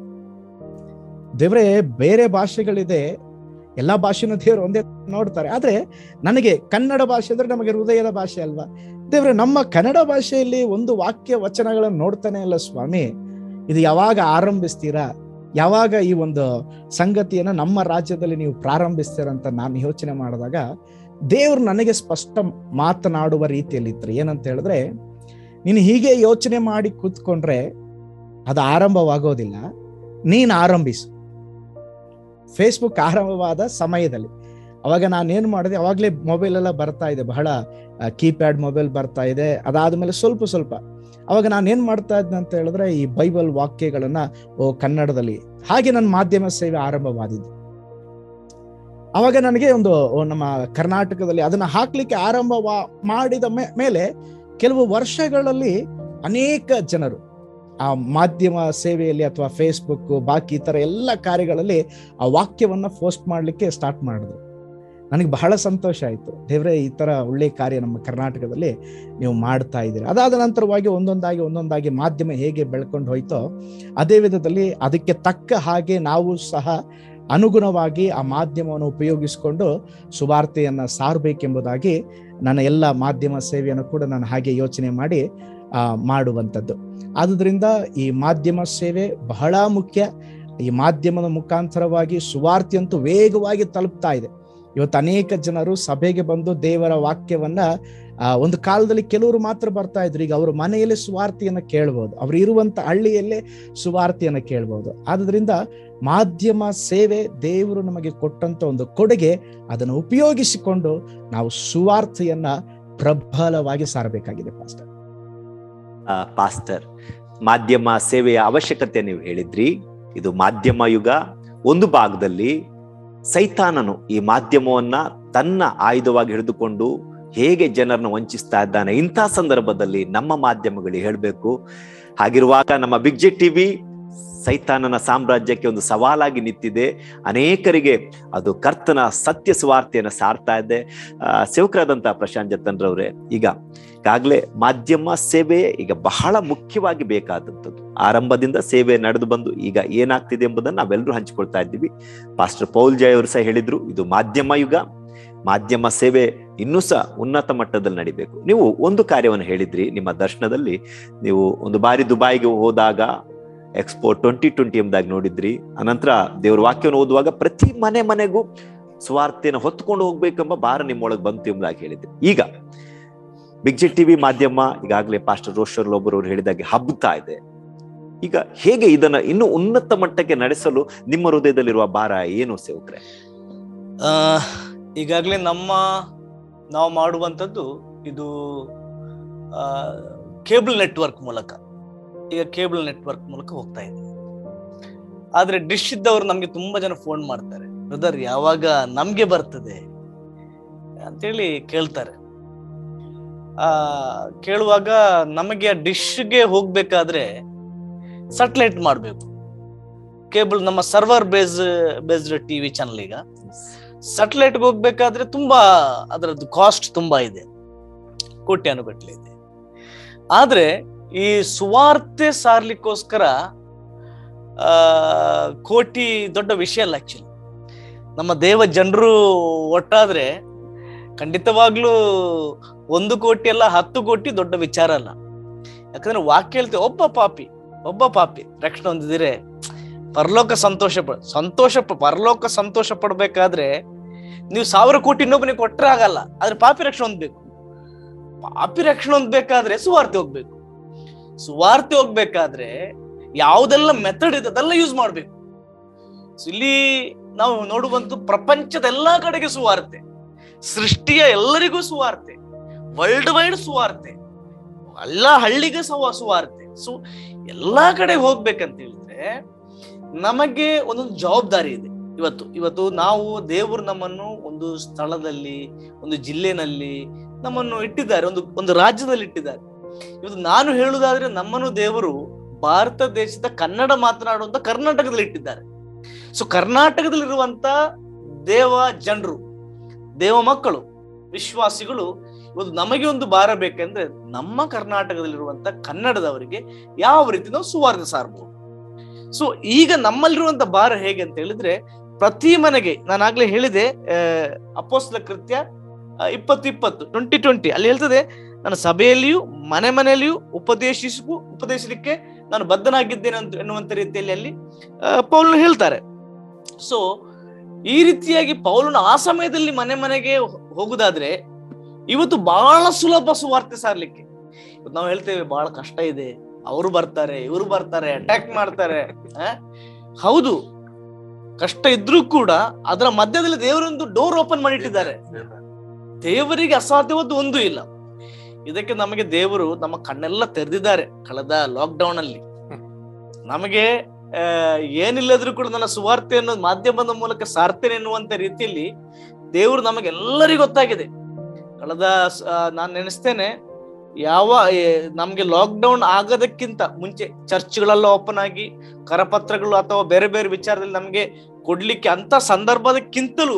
ದೇವ್ರೆ ಬೇರೆ ಭಾಷೆಗಳಿದೆ ಎಲ್ಲಾ ಭಾಷೆನೂ ದೇವ್ರು ಒಂದೇ ನೋಡ್ತಾರೆ ಆದ್ರೆ ನನಗೆ ಕನ್ನಡ ಭಾಷೆ ಅಂದ್ರೆ ನಮಗೆ ಹೃದಯದ ಭಾಷೆ ಅಲ್ವಾ ದೇವ್ರೆ ನಮ್ಮ ಕನ್ನಡ ಭಾಷೆಯಲ್ಲಿ ಒಂದು ವಾಕ್ಯ ವಚನಗಳನ್ನು ನೋಡ್ತಾನೆ ಅಲ್ಲ ಸ್ವಾಮಿ ಇದು ಯಾವಾಗ ಆರಂಭಿಸ್ತೀರಾ ಯಾವಾಗ ಈ ಒಂದು ಸಂಗತಿಯನ್ನ ನಮ್ಮ ರಾಜ್ಯದಲ್ಲಿ ನೀವು ಪ್ರಾರಂಭಿಸ್ತೀರ ಅಂತ ನಾನು ಯೋಚನೆ ಮಾಡಿದಾಗ ದೇವ್ರು ನನಗೆ ಸ್ಪಷ್ಟ ಮಾತನಾಡುವ ರೀತಿಯಲ್ಲಿ ಇದ್ರು ಏನಂತ ಹೇಳಿದ್ರೆ ನೀನು ಹೀಗೆ ಯೋಚನೆ ಮಾಡಿ ಕೂತ್ಕೊಂಡ್ರೆ ಅದು ಆರಂಭವಾಗೋದಿಲ್ಲ ನೀನು ಆರಂಭಿಸು ಫೇಸ್ಬುಕ್ ಆರಂಭವಾದ ಸಮಯದಲ್ಲಿ ಅವಾಗ ನಾನೇನು ಮಾಡಿದೆ ಅವಾಗಲೇ ಮೊಬೈಲ್ ಎಲ್ಲ ಬರ್ತಾ ಇದೆ ಬಹಳ ಕೀಪ್ಯಾಡ್ ಮೊಬೈಲ್ ಬರ್ತಾ ಇದೆ ಅದಾದ್ಮೇಲೆ ಸ್ವಲ್ಪ ಸ್ವಲ್ಪ ಅವಾಗ ನಾನು ಏನ್ ಮಾಡ್ತಾ ಇದ್ದೆ ಅಂತ ಹೇಳಿದ್ರೆ ಈ ಬೈಬಲ್ ವಾಕ್ಯಗಳನ್ನ ಓ ಕನ್ನಡದಲ್ಲಿ ಹಾಗೆ ನನ್ನ ಮಾಧ್ಯಮ ಸೇವೆ ಆರಂಭವಾದಿದ್ದು ಅವಾಗ ನನಗೆ ಒಂದು ಓ, ನಮ್ಮ ಕರ್ನಾಟಕದಲ್ಲಿ ಅದನ್ನ ಹಾಕ್ಲಿಕ್ಕೆ ಆರಂಭ ಮಾಡಿದ ಮೇ- ಮೇಲೆ ಕೆಲವು ವರ್ಷಗಳಲ್ಲಿ ಅನೇಕ ಜನರು ಆ ಮಾಧ್ಯಮ ಸೇವೆಯಲ್ಲಿ ಅಥವಾ ಫೇಸ್ಬುಕ್ ಬಾಕಿ ಇತರ ಎಲ್ಲ ಕಾರ್ಯಗಳಲ್ಲಿ ಆ ವಾಕ್ಯವನ್ನ ಪೋಸ್ಟ್ ಮಾಡ್ಲಿಕ್ಕೆ ಸ್ಟಾರ್ಟ್ ಮಾಡಿದ್ರು ನನಗೆ ಬಹಳ ಸಂತೋಷ ಆಯ್ತು ದೇವ್ರೆ ಈ ತರ ಒಳ್ಳೆ ಕಾರ್ಯ ನಮ್ಮ ಕರ್ನಾಟಕದಲ್ಲಿ ನೀವು ಮಾಡ್ತಾ ಇದ್ದೀರಿ ಅದಾದ ನಂತರವಾಗಿ ಒಂದೊಂದಾಗಿ ಒಂದೊಂದಾಗಿ ಮಾಧ್ಯಮ ಹೇಗೆ ಬೆಳ್ಕೊಂಡು ಹೋಯ್ತೋ ಅದೇ ವಿಧದಲ್ಲಿ ಅದಕ್ಕೆ ತಕ್ಕ ಹಾಗೆ ನಾವು ಸಹ ಅನುಗುಣವಾಗಿ ಆ ಮಾಧ್ಯಮವನ್ನು ಉಪಯೋಗಿಸಿಕೊಂಡು ಸುವಾರ್ತೆಯನ್ನ ಸಾರಬೇಕೆಂಬುದಾಗಿ ನನ್ನ ಎಲ್ಲ ಮಾಧ್ಯಮ ಸೇವೆಯನ್ನು ಕೂಡ ನಾನು ಹಾಗೆ ಯೋಚನೆ ಮಾಡಿ ಆ, ಮಾಡುವಂಥದ್ದು ಆದುದರಿಂದ ಈ ಮಾಧ್ಯಮ ಸೇವೆ ಬಹಳ ಮುಖ್ಯ ಈ ಮಾಧ್ಯಮದ ಮುಖಾಂತರವಾಗಿ ಸುವಾರ್ತೆಯಂತೂ ವೇಗವಾಗಿ ತಲುಪ್ತಾ ಇದೆ ಇವತ್ತು ಅನೇಕ ಜನರು ಸಭೆಗೆ ಬಂದು ದೇವರ ವಾಕ್ಯವನ್ನ ಆ, ಒಂದು ಕಾಲದಲ್ಲಿ ಕೆಲವರು ಮಾತ್ರ ಬರ್ತಾ ಇದ್ರು ಈಗ ಅವರು ಮನೆಯಲ್ಲೇ ಸುವಾರ್ತೆಯನ್ನ ಕೇಳ್ಬೋದು ಅವ್ರು ಇರುವಂತ ಹಳ್ಳಿಯಲ್ಲೇ ಸುವಾರ್ತೆಯನ್ನ ಕೇಳ್ಬೋದು ಆದ್ರಿಂದ ಮಾಧ್ಯಮ ಸೇವೆ ದೇವರು ನಮಗೆ ಕೊಟ್ಟಂತ ಒಂದು ಕೊಡುಗೆ ಅದನ್ನು ಉಪಯೋಗಿಸಿಕೊಂಡು ನಾವು ಸುವಾರ್ತೆಯನ್ನ ಪ್ರಬಲವಾಗಿ ಸಾರಬೇಕಾಗಿದೆ ಪಾಸ್ಟರ್ ಆ, ಪಾಸ್ಟರ್ ಮಾಧ್ಯಮ ಸೇವೆಯ ಅವಶ್ಯಕತೆ ನೀವು ಹೇಳಿದ್ರಿ ಇದು ಮಾಧ್ಯಮ ಯುಗ ಒಂದು ಭಾಗದಲ್ಲಿ ಸೈತಾನನು ಈ ಮಾಧ್ಯಮವನ್ನ ತನ್ನ ಆಯುಧವಾಗಿ ಹಿಡಿದುಕೊಂಡು ಹೇಗೆ ಜನರನ್ನು ವಂಚಿಸ್ತಾ ಇದ್ದಾನೆ ಇಂಥ ಸಂದರ್ಭದಲ್ಲಿ ನಮ್ಮ ಮಾಧ್ಯಮಗಳು ಹೇಳಬೇಕು ಹಾಗಿರುವಾಗ ನಮ್ಮ ಬಿಗ್ ಜೆ ಟಿವಿ ಸೈತಾನನ ಸಾಮ್ರಾಜ್ಯಕ್ಕೆ ಒಂದು ಸವಾಲಾಗಿ ನಿಂತಿದೆ ಅನೇಕರಿಗೆ ಅದು ಕರ್ತನ ಸತ್ಯ ಸುವಾರ್ತೆಯನ್ನು ಸಾರ್ತಾ ಇದೆ ಆ, ಸೇವಕರಾದಂತಹ ಪ್ರಶಾಂತ್ ಜತನ್ರವ್ರೆ ಈಗ ಈಗಾಗಲೇ ಮಾಧ್ಯಮ ಸೇವೆ ಈಗ ಬಹಳ ಮುಖ್ಯವಾಗಿ ಬೇಕಾದಂಥದ್ದು ಆರಂಭದಿಂದ ಸೇವೆ ನಡೆದು ಬಂದು ಈಗ ಏನಾಗ್ತಿದೆ ಎಂಬುದನ್ನು ನಾವೆಲ್ಲರೂ ಹಂಚಿಕೊಳ್ತಾ ಇದ್ದೀವಿ ಪಾಸ್ಟರ್ ಪೌಲ್ ಜಯ್ ಅವರು ಸಹ ಹೇಳಿದ್ರು ಇದು ಮಾಧ್ಯಮ ಯುಗ ಮಾಧ್ಯಮ ಸೇವೆ ಇನ್ನೂ ಸಹ ಉನ್ನತ ಮಟ್ಟದಲ್ಲಿ ನಡಿಬೇಕು ನೀವು ಒಂದು ಕಾರ್ಯವನ್ನು ಹೇಳಿದ್ರಿ ನಿಮ್ಮ ದರ್ಶನದಲ್ಲಿ ನೀವು ಒಂದು ಬಾರಿ ದುಬೈಗೆ ಹೋದಾಗ ಎಕ್ಸ್ಪೋ ಟ್ವೆಂಟಿ ಟ್ವೆಂಟಿ ಎಂಬುದಾಗಿ ನೋಡಿದ್ರಿ ಅನಂತರ ದೇವರ ವಾಕ್ಯವನ್ನು ಓದುವಾಗ ಪ್ರತಿ ಮನೆ ಮನೆಗೂ ಸುವಾರ್ತೆಯನ್ನು ಹೊತ್ಕೊಂಡು ಹೋಗ್ಬೇಕೆಂಬ ಭಾರ ನಿಮ್ಮೊಳಗೆ ಬಂತು ಎಂಬುದಾಗಿ ಹೇಳಿದ್ರಿ ಈಗ ಬಿಗ್ ಜೆ ಟಿವಿ ಮಾಧ್ಯಮ ಈಗಾಗಲೇ ಪಾಸ್ಟರ್ ರೋಷರ್ ಒಬ್ಬರವರು ಹೇಳಿದಾಗೆ ಹಬ್ಬುತ್ತಾ ಇದೆ ಈಗ ಹೇಗೆ ಇದನ್ನ ಇನ್ನು ಉನ್ನತ ಮಟ್ಟಕ್ಕೆ ನಡೆಸಲು ನಿಮ್ಮ ಹೃದಯದಲ್ಲಿರುವ ಭಾರ ಏನು ಸೇವಕ್ರೆ ಆ, ಈಗಾಗಲೇ ನಮ್ಮ ನಾವು ಮಾಡುವಂಥದ್ದು ಇದು ಕೇಬಲ್ ನೆಟ್ವರ್ಕ್ ಮೂಲಕ ಈಗ ಕೇಬಲ್ ನೆಟ್ವರ್ಕ್ ಮೂಲಕ ಹೋಗ್ತಾ ಇದೆ ಆದ್ರೆ ಡಿಶ್ ಇದ್ದವರು ನಮ್ಗೆ ತುಂಬಾ ಜನ ಫೋನ್ ಮಾಡ್ತಾರೆ ಬ್ರದರ್ ಯಾವಾಗ ನಮ್ಗೆ ಬರ್ತದೆ ಅಂತೇಳಿ ಕೇಳ್ತಾರೆ ಆ ಕೇಳುವಾಗ ನಮಗೆ ಆ ಡಿಶ್ಗೆ ಹೋಗ್ಬೇಕಾದ್ರೆ ಸಟ್ಲೈಟ್ ಮಾಡಬೇಕು ಕೇಬಲ್ ನಮ್ಮ server base based TV channel ಈಗ ಸಟಲೈಟ್ಗೆ ಹೋಗ್ಬೇಕಾದ್ರೆ ತುಂಬಾ ಅದರದ್ದು ಕಾಸ್ಟ್ ತುಂಬಾ ಇದೆ ಕೋಟ್ಯಾನುಗಟ್ಲೆ ಇದೆ ಆದ್ರೆ ಈ ಸುವಾರ್ತೆ ಸಾರ್ಲಿಕ್ಕೋಸ್ಕರ ಆ ಕೋಟಿ ದೊಡ್ಡ ವಿಷಯ ಅಲ್ಲ ಆಕ್ಚುಲಿ ನಮ್ಮ ದೇವ ಜನರು ಒಟ್ಟಾದ್ರೆ ಖಂಡಿತವಾಗ್ಲೂ ಒಂದು ಕೋಟಿ ಅಲ್ಲ ಹತ್ತು ಕೋಟಿ ದೊಡ್ಡ ವಿಚಾರ ಅಲ್ಲ ಯಾಕಂದ್ರೆ ವಾಕ್ಯ ಹೇಳ್ತೇವೆ ಒಬ್ಬ ಪಾಪಿ ಒಬ್ಬ ಪಾಪಿ ರಕ್ಷಣೆ ಹೊಂದಿದ್ರೆ ಪರಲೋಕ ಸಂತೋಷ ಪಡ ಸಂತೋಷ ಪ- ಪರಲೋಕ ಸಂತೋಷ ಪಡ್ಬೇಕಾದ್ರೆ ನೀವು ಸಾವಿರ ಕೋಟಿ ಇನ್ನೊಬ್ಬನಿಗೆ ಕೊಟ್ರೆ ಆಗಲ್ಲ ಆದ್ರೆ ಪಾಪಿ ರಕ್ಷಣೆ ಹೊಂದ್ಬೇಕು ಪಾಪಿ ರಕ್ಷಣೆ ಹೊಂದ್ಬೇಕಾದ್ರೆ ಸುವಾರ್ತೆ ಹೋಗ್ಬೇಕು ಸುವಾರ್ತೆ ಹೋಗ್ಬೇಕಾದ್ರೆ ಯಾವ್ದೆಲ್ಲ ಮೆಥಡ್ ಇದೆ ಅದೆಲ್ಲ ಯೂಸ್ ಮಾಡ್ಬೇಕು So ಇಲ್ಲಿ ನಾವು ನೋಡುವಂತ ಪ್ರಪಂಚದ ಎಲ್ಲಾ ಕಡೆಗೆ ಸುವಾರ್ತೆ ಸೃಷ್ಟಿಯ ಎಲ್ಲರಿಗೂ ಸುವಾರ್ತೆ ವರ್ಲ್ಡ್ ವೈಡ್ ಸುವಾರ್ತೆ ಎಲ್ಲ ಹಳ್ಳಿಗೆ ಸವ ಸುವಾರ್ತೆ ಸು ಎಲ್ಲಾ ಕಡೆ ಹೋಗ್ಬೇಕಂತ ಹೇಳಿದ್ರೆ ನಮಗೆ ಒಂದೊಂದು ಜವಾಬ್ದಾರಿ ಇದೆ ಇವತ್ತು ಇವತ್ತು ನಾವು ದೇವರು ನಮ್ಮನ್ನು ಒಂದು ಸ್ಥಳದಲ್ಲಿ ಒಂದು ಜಿಲ್ಲೆನಲ್ಲಿ ನಮ್ಮನ್ನು ಇಟ್ಟಿದ್ದಾರೆ ಒಂದು ಒಂದು ರಾಜ್ಯದಲ್ಲಿ ಇಟ್ಟಿದ್ದಾರೆ ಇವತ್ತು ನಾನು ಹೇಳುವುದಾದ್ರೆ ನಮ್ಮನ್ನು ದೇವರು ಭಾರತ ದೇಶದ ಕನ್ನಡ ಮಾತನಾಡುವಂತ ಕರ್ನಾಟಕದಲ್ಲಿ ಇಟ್ಟಿದ್ದಾರೆ ಸೊ ಕರ್ನಾಟಕದಲ್ಲಿರುವಂತ ದೇವ ಜನರು ದೇವ ಮಕ್ಕಳು ವಿಶ್ವಾಸಿಗಳು ಇವತ್ತು ನಮಗೆ ಒಂದು ಭಾರ ಬೇಕೆಂದ್ರೆ ನಮ್ಮ ಕರ್ನಾಟಕದಲ್ಲಿರುವಂತ ಕನ್ನಡದವರಿಗೆ ಯಾವ ರೀತಿ ನಾವು ಸುವಾರ್ತೆ ಸಾರಬಹುದು ಸೊ ಈಗ ನಮ್ಮಲ್ಲಿರುವಂತ ಭಾರ ಹೇಗೆ ಅಂತ ಹೇಳಿದ್ರೆ ಪ್ರತಿ ಮನೆಗೆ ನಾನು ಆಗ್ಲೇ ಹೇಳಿದೆ ಅಪೋಸ್ಲ ಕೃತ್ಯ ಆ, ಇಪ್ಪತ್ತು ಇಪ್ಪತ್ತು ಟ್ವೆಂಟಿ ಟ್ವೆಂಟಿ ಅಲ್ಲಿ ಹೇಳ್ತದೆ ನನ್ನ ಸಭೆಯಲ್ಲಿಯೂ ಮನೆ ಮನೆಯಲ್ಲಿಯೂ ಉಪದೇಶಿಸು ಉಪದೇಶಲಿಕ್ಕೆ ನಾನು ಬದ್ಧನಾಗಿದ್ದೇನೆ ಅಂತ ಎನ್ನುವಂತ ರೀತಿಯಲ್ಲಿ ಅಲ್ಲಿ ಆ, ಪೌಲನು ಹೇಳ್ತಾರೆ ಸೊ ಈ ರೀತಿಯಾಗಿ ಪೌಲನು ಆ ಸಮಯದಲ್ಲಿ ಮನೆ ಮನೆಗೆ ಹೋ- ಹೋಗುದಾದ್ರೆ ಇವತ್ತು ಬಹಳ ಸುಲಭ ಸುವಾರ್ತೆ ಸಾರ್ಲಿಕ್ಕೆ ಇವತ್ತು ನಾವು ಹೇಳ್ತೇವೆ ಬಹಳ ಕಷ್ಟ ಇದೆ ಅವರು ಬರ್ತಾರೆ ಇವರು ಬರ್ತಾರೆ ಅಟ್ಯಾಕ್ ಮಾಡ್ತಾರೆ ಆ? ಹೌದು ಕಷ್ಟ ಇದ್ರೂ ಕೂಡ ಅದರ ಮಧ್ಯದಲ್ಲಿ ದೇವರೊಂದು ಡೋರ್ ಓಪನ್ ಮಾಡಿಟ್ಟಿದ್ದಾರೆ ದೇವರಿಗೆ ಅಸಾಧ್ಯವಾದ ಒಂದು ಇಲ್ಲ ಇದಕ್ಕೆ ನಮಗೆ ದೇವರು ನಮ್ಮ ಕಣ್ಣೆಲ್ಲ ತೆರೆದಿದ್ದಾರೆ ಕಳೆದ ಲಾಕ್ ಡೌನ್ ಅಲ್ಲಿ ನಮಗೆ ಆ, ಏನಿಲ್ಲದ್ರೂ ಕೂಡ ನನ್ನ ಸುವಾರ್ತೆಯನ್ನು ಮಾಧ್ಯಮದ ಮೂಲಕ ಸಾರ್ತೇನೆ ಎನ್ನುವಂತ ರೀತಿಯಲ್ಲಿ ದೇವರು ನಮಗೆಲ್ಲರಿಗೂ ಗೊತ್ತಾಗಿದೆ ಕಳೆದ ಸ- ಆ, ನಾನ್ ನೆನೆಸ್ತೇನೆ ಯಾವ ಏ, ನಮ್ಗೆ ಲಾಕ್ ಡೌನ್ ಆಗೋದಕ್ಕಿಂತ ಮುಂಚೆ ಚರ್ಚ್ಗಳೆಲ್ಲ ಓಪನ್ ಆಗಿ ಕರಪತ್ರಗಳು ಅಥವಾ ಬೇರೆ ಬೇರೆ ವಿಚಾರದಲ್ಲಿ ನಮಗೆ ಕೊಡ್ಲಿಕ್ಕೆ ಅಂತ ಸಂದರ್ಭದಕ್ಕಿಂತಲೂ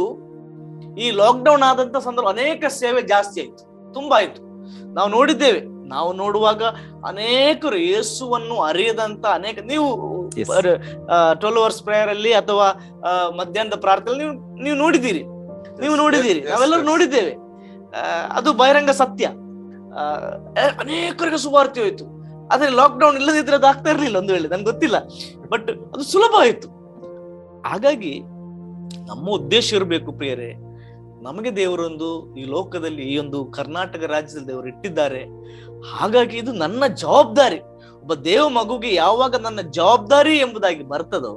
ಈ ಲಾಕ್ ಡೌನ್ ಆದಂತ ಸಂದರ್ಭ ಅನೇಕ ಸೇವೆ ಜಾಸ್ತಿ ಆಯ್ತು ತುಂಬಾ ಆಯ್ತು ನಾವು ನೋಡಿದ್ದೇವೆ ನಾವು ನೋಡುವಾಗ ಅನೇಕರು ಯೇಸುವನ್ನು ಅರಿಯದಂತ ಅನೇಕ ನೀವು Yes. ಟ್ವೆಲ್ ಅವರ್ಸ್ ಪ್ರೇಯರ್ ಅಲ್ಲಿ ಅಥವಾ ಆ, ಮಧ್ಯಾಹ್ನದ ಪ್ರಾರ್ಥನೆ ನೀವು ನೀವು ನೋಡಿದ್ದೀರಿ ನೀವು ನೋಡಿದ್ದೀರಿ Yes, ನಾವೆಲ್ಲರೂ yes. ನೋಡಿದ್ದೇವೆ ಆ, ಅದು ಬಹಿರಂಗ ಸತ್ಯ ಆ, ಅ- ಅನೇಕರಿಗೆ ಸುವಾರ್ತೆ ಹೋಯ್ತು ಆದ್ರೆ ಲಾಕ್ ಡೌನ್ ಇಲ್ಲದಿದ್ರೆ ಅದು ಆಗ್ತಾ ಇರ್ಲಿಲ್ಲ ಒಂದು ವೇಳೆ ನನ್ಗೆ ಗೊತ್ತಿಲ್ಲ ಬಟ್ ಅದು ಸುಲಭ ಆಯ್ತು ಹಾಗಾಗಿ ನಮ್ಮ ಉದ್ದೇಶ ಇರಬೇಕು ಪ್ರಿಯರೇ ನಮಗೆ ದೇವರೊಂದು ಈ ಲೋಕದಲ್ಲಿ ಈ ಒಂದು ಕರ್ನಾಟಕ ರಾಜ್ಯದಲ್ಲಿ ದೇವರು ಇಟ್ಟಿದ್ದಾರೆ ಹಾಗಾಗಿ ಇದು ನನ್ನ ಜವಾಬ್ದಾರಿ ಒಬ್ಬ ದೇವ ಮಗುಗೆ ಯಾವಾಗ ನನ್ನ ಜವಾಬ್ದಾರಿ ಎಂಬುದಾಗಿ ಬರ್ತದೋ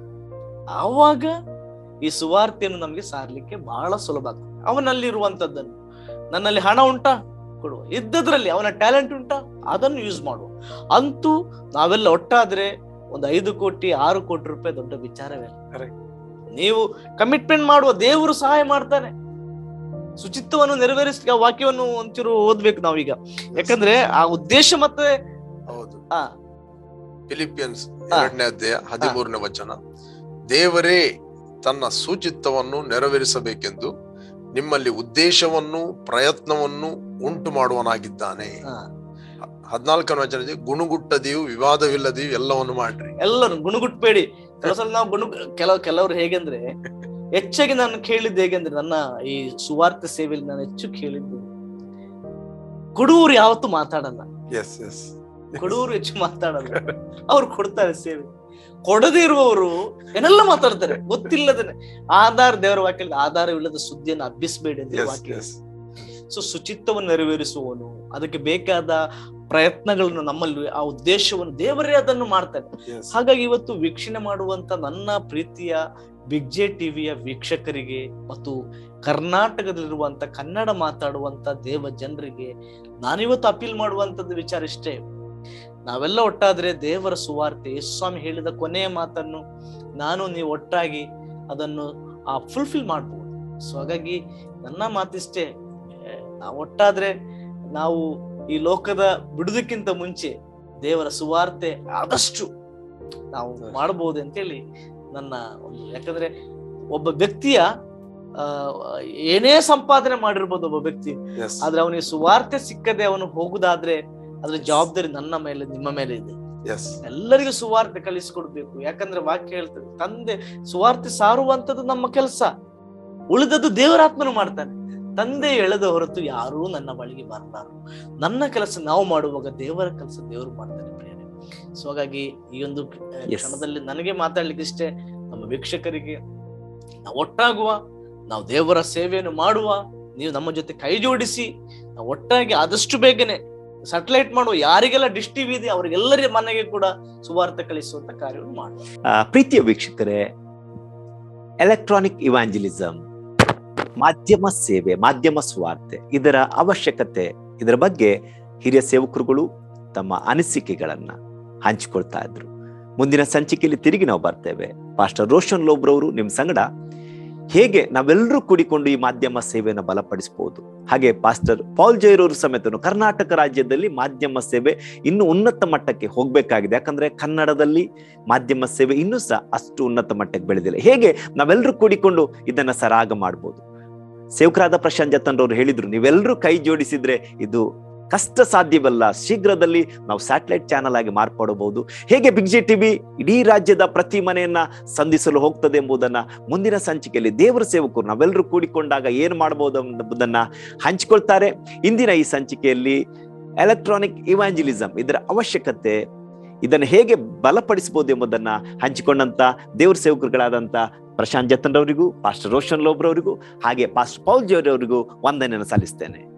ಆವಾಗ ಈ ಸುವಾರ್ತೆಯನ್ನು ನಮಗೆ ಸಾರ್ಲಿಕ್ಕೆ ಬಹಳ ಸುಲಭ ಆಗ್ತದೆ ಅವನಲ್ಲಿರುವಂತದ್ದನ್ನು ನನ್ನಲ್ಲಿ ಹಣ ಉಂಟಾ ಕೊಡುವ ಇದ್ದದ್ರಲ್ಲಿ ಅವನ ಟ್ಯಾಲೆಂಟ್ ಉಂಟಾ ಅದನ್ನು ಯೂಸ್ ಮಾಡುವ ಅಂತೂ ನಾವೆಲ್ಲ ಒಟ್ಟಾದ್ರೆ ಒಂದು ಐದು ಕೋಟಿ ಆರು ಕೋಟಿ ರೂಪಾಯಿ ದೊಡ್ಡ ವಿಚಾರವೇ ಅಲ್ಲ. Correct. ನೀವು ಕಮಿಟ್ಮೆಂಟ್ ಮಾಡುವ ದೇವರು ಸಹಾಯ ಮಾಡ್ತಾನೆ ಶುಚಿತ್ವವನ್ನು ನೆರವೇರಿಸ ವಾಕ್ಯವನ್ನು ಒಂಚೂರು ಓದ್ಬೇಕು ನಾವೀಗ ಯಾಕಂದ್ರೆ ಆ ಉದ್ದೇಶ ಮತ್ತೆ ಹೌದು ಆ ಫಿಲಿಪಿಯನ್ಸ್ ಹಾ. ಎರಡನೇ ಅಧ್ಯಾಯ ಹದಿಮೂರನೇ ವಚನ ದೇವರೇ ತನ್ನ ಸೂಚಿತ್ವವನ್ನು ನೆರವೇರಿಸಬೇಕೆಂದು ನಿಮ್ಮಲ್ಲಿ ಉದ್ದೇಶವನ್ನು ಪ್ರಯತ್ನವನ್ನು ಉಂಟು ಮಾಡುವನಾಗಿದ್ದಾನೆ ಆ, ಹದಿನಾಲ್ಕನೇ ವಚನ ಗುಣಗುಟ್ಟದೆಯು ವಿವಾದವಿಲ್ಲದೆಯು ಎಲ್ಲವನ್ನು ಮಾಡ್ರಿ ಎಲ್ಲರೂ ಗುಣಗುಟ್ಬೇಡಿ ಕೆಲವು ಸಲ ನಾವು ಗುಣ ಕೆಲವು ಕೆಲವರು ಹೇಗೆಂದ್ರೆ ಹೆಚ್ಚಾಗಿ ನಾನು ಕೇಳಿದ್ದು ಹೇಗೆಂದ್ರೆ ನನ್ನ ಈ ಸುವಾರ್ಥ ಸೇವೆಯಲ್ಲಿ ನಾನು ಹೆಚ್ಚು ಕೇಳಿದ್ದು ಕೊಡುವರು ಯಾವತ್ತೂ ಮಾತಾಡಲ್ಲ ಎಸ್ ಎಸ್ ಕೊಡುವರು ಹೆಚ್ಚು ಮಾತಾಡಲ್ಲ ಅವ್ರು ಕೊಡ್ತಾರೆ ಸೇವೆ ಕೊಡದೇ ಇರುವವರು ಏನೆಲ್ಲ ಮಾತಾಡ್ತಾರೆ ಗೊತ್ತಿಲ್ಲದನೆ ಆಧಾರ ದೇವರ ವಾಕ್ಯದಲ್ಲಿ ಆಧಾರವಿಲ್ಲದ ಸುದ್ದಿಯನ್ನು ಹಬ್ಬಿಸಬೇಡಿ ಅಂತ ಎಸ್ ವಾಕ್ಯ ಎಸ್ ಸೊ ಶುಚಿತ್ವವನ್ನು ನೆರವೇರಿಸುವವನು ಅದಕ್ಕೆ ಬೇಕಾದ ಪ್ರಯತ್ನಗಳನ್ನು ನಮ್ಮಲ್ಲಿ ಆ ಉದ್ದೇಶವನ್ನು ದೇವರೇ ಅದನ್ನು ಮಾಡ್ತಾರೆ ಎಸ್ ಹಾಗಾಗಿ ಇವತ್ತು ವೀಕ್ಷಣೆ ಮಾಡುವಂತ ನನ್ನ ಪ್ರೀತಿಯ ಬಿಗ್ ಜೆ ಟಿವಿಯ ವೀಕ್ಷಕರಿಗೆ ಮತ್ತು ಕರ್ನಾಟಕದಲ್ಲಿರುವಂತ ಕನ್ನಡ ಮಾತಾಡುವಂತ ದೇವ ಜನರಿಗೆ ನಾನಿವತ್ತು ಅಪೀಲ್ ಮಾಡುವಂತದ್ದು ವಿಚಾರ ಇಷ್ಟೇ ನಾವೆಲ್ಲ ಒಟ್ಟಾದ್ರೆ ದೇವರ ಸುವಾರ್ತೆ ಯೇಸು ಸ್ವಾಮಿ ಹೇಳಿದ ಕೊನೆಯ ಮಾತನ್ನು ನಾನು ನೀವು ಒಟ್ಟಾಗಿ ಅದನ್ನು ಆ ಫುಲ್ಫಿಲ್ ಮಾಡ್ಬೋದು ಸೊ ಹಾಗಾಗಿ ನನ್ನ ಮಾತಿಷ್ಟೇ ಏ, ನಾವು ಒಟ್ಟಾದ್ರೆ ನಾವು ಈ ಲೋಕದ ಬಿಡುವುದಕ್ಕಿಂತ ಮುಂಚೆ ದೇವರ ಸುವಾರ್ತೆ ಆದಷ್ಟು ನಾವು ಮಾಡಬಹುದು ಅಂತೇಳಿ ನನ್ನ ಒಂದು ಯಾಕಂದ್ರೆ ಒಬ್ಬ ವ್ಯಕ್ತಿಯ ಆ, ಏನೇ ಸಂಪಾದನೆ ಮಾಡಿರ್ಬೋದು ಒಬ್ಬ ವ್ಯಕ್ತಿ ಎಸ್ ಆದ್ರೆ ಅವನಿಗೆ ಸುವಾರ್ತೆ ಸಿಕ್ಕದೆ ಅವನು ಹೋಗುದಾದ್ರೆ ಅದ್ರ ಜವಾಬ್ದಾರಿ ನನ್ನ ಮೇಲೆ ನಿಮ್ಮ ಮೇಲೆ ಇದೆ ಎಸ್ ಎಲ್ಲರಿಗೂ ಸುವಾರ್ತೆ ಕಲಿಸ್ಕೊಡ್ಬೇಕು ಯಾಕಂದ್ರೆ ವಾಕ್ಯ ಹೇಳ್ತದೆ ತಂದೆ ಸುವಾರ್ತೆ ಸಾರುವಂತದ್ದು ನಮ್ಮ ಕೆಲಸ ಉಳಿದದ್ದು ದೇವರಾತ್ಮನು ಮಾಡ್ತಾನೆ ತಂದೆ ಎಳೆದ ಹೊರತು ಯಾರೂ ನನ್ನ ಬಳಿಗೆ ಬರಲಾರು ನನ್ನ ಕೆಲಸ ನಾವು ಮಾಡುವಾಗ ದೇವರ ಕೆಲಸ ದೇವರು ಮಾಡ್ತಾನೆ ಪ್ರಿಯರೇ ಸೊ ಹಾಗಾಗಿ ಈ ಒಂದು ಆ, Yes. ಕ್ಷಣದಲ್ಲಿ ನನಗೆ ಮಾತಾಡ್ಲಿಕ್ಕೆ ಇಷ್ಟೇ ನಮ್ಮ ವೀಕ್ಷಕರಿಗೆ ನಾವು ಒಟ್ಟಾಗುವ ನಾವು ದೇವರ ಸೇವೆಯನ್ನು ಮಾಡುವ ನೀವು ನಮ್ಮ ಜೊತೆ ಕೈ ಜೋಡಿಸಿ ನಾವು ಒಟ್ಟಾಗಿ ಆದಷ್ಟು ಬೇಗನೆ ಸೆಟಲೈಟ್ ಮಾಡುವ ಯಾರಿಗೆಲ್ಲ ಡಿಶ್ ಟಿವಿ ಇದೆ ಅವರಿಗೆಲ್ಲರ ಮನೆಗೆ ಕೂಡ ಸುವಾರ್ತೆ ಕಳಿಸುವಂತ ಕಾರ್ಯವನ್ನು ಮಾಡುವ ಆ, ಪ್ರೀತಿಯ ವೀಕ್ಷಕರೇ ಎಲೆಕ್ಟ್ರಾನಿಕ್ ಇವಾಂಜಲಿಸಮ್ ಮಾಧ್ಯಮ ಸೇವೆ ಮಾಧ್ಯಮ ಸ್ವಾರ್ತೆ ಇದರ ಅವಶ್ಯಕತೆ ಇದರ ಬಗ್ಗೆ ಹಿರಿಯ ಸೇವಕರುಗಳು ತಮ್ಮ ಅನಿಸಿಕೆಗಳನ್ನ ಹಂಚಿಕೊಳ್ತಾ ಇದ್ರು ಮುಂದಿನ ಸಂಚಿಕೆಯಲ್ಲಿ ತಿರುಗಿ ನಾವು ಬರ್ತೇವೆ ಪಾಸ್ಟರ್ ರೋಷನ್ ಲೋಬ್ರವರು ನಿಮ್ಮ ಸಂಗಡ ಹೇಗೆ ನಾವೆಲ್ಲರೂ ಕೂಡಿಕೊಂಡು ಈ ಮಾಧ್ಯಮ ಸೇವೆಯನ್ನು ಬಲಪಡಿಸಬಹುದು ಹಾಗೆ ಪಾಸ್ಟರ್ ಪಾಲ್ ಜೈರವರು ಸಮೇತನು ಕರ್ನಾಟಕ ರಾಜ್ಯದಲ್ಲಿ ಮಾಧ್ಯಮ ಸೇವೆ ಇನ್ನು ಉನ್ನತ ಮಟ್ಟಕ್ಕೆ ಹೋಗ್ಬೇಕಾಗಿದೆ ಯಾಕಂದ್ರೆ ಕನ್ನಡದಲ್ಲಿ ಮಾಧ್ಯಮ ಸೇವೆ ಇನ್ನೂ ಸಹ ಅಷ್ಟು ಉನ್ನತ ಮಟ್ಟಕ್ಕೆ ಬೆಳೆದಿಲ್ಲ ಹೇಗೆ ನಾವೆಲ್ಲರೂ ಕೂಡಿಕೊಂಡು ಇದನ್ನ ಸರಾಗ ಮಾಡ್ಬೋದು ಸೇವಕರಾದ ಪ್ರಶಾಂತ್ ಜತನ್ ರವರು ಹೇಳಿದ್ರು ನೀವೆಲ್ಲರೂ ಕೈ ಜೋಡಿಸಿದ್ರೆ ಇದು ಕಷ್ಟ ಸಾಧ್ಯವಲ್ಲ ಶೀಘ್ರದಲ್ಲಿ ನಾವು ಸ್ಯಾಟಲೈಟ್ ಚಾನಲ್ ಆಗಿ ಮಾರ್ಪಡಬಹುದು ಹೇಗೆ ಬಿಗ್ಜಿ ಟಿವಿ ಇಡೀ ರಾಜ್ಯದ ಪ್ರತಿ ಮನೆಯನ್ನ ಸಂಧಿಸಲು ಹೋಗ್ತದೆ ಎಂಬುದನ್ನ ಮುಂದಿನ ಸಂಚಿಕೆಯಲ್ಲಿ ದೇವರ ಸೇವಕರು ನಾವೆಲ್ಲರೂ ಕೂಡಿಕೊಂಡಾಗ ಏನು ಮಾಡಬಹುದು ಎಂಬುದನ್ನ ಹಂಚಿಕೊಳ್ತಾರೆ ಇಂದಿನ ಈ ಸಂಚಿಕೆಯಲ್ಲಿ ಎಲೆಕ್ಟ್ರಾನಿಕ್ ಇವಾಂಜಲಿಸಮ್ ಇದರ ಅವಶ್ಯಕತೆ ಇದನ್ನು ಹೇಗೆ ಬಲಪಡಿಸಬಹುದು ಎಂಬುದನ್ನ ಹಂಚಿಕೊಂಡಂತ ದೇವ್ರ ಸೇವಕರುಗಳಾದಂತ ಪ್ರಶಾಂತ್ ಜತನ್ ರವರಿಗೂ ಪಾಸ್ಟರ್ ರೋಷನ್ ಲೋಬ್ರವರಿಗೂ ಹಾಗೆ ಪಾಸ್ಟರ್ ಪೌಲ್ ಜೋರಿ ಅವರಿಗೂ ವಂದನೆಯನ್ನು ಸಲ್ಲಿಸ್ತೇನೆ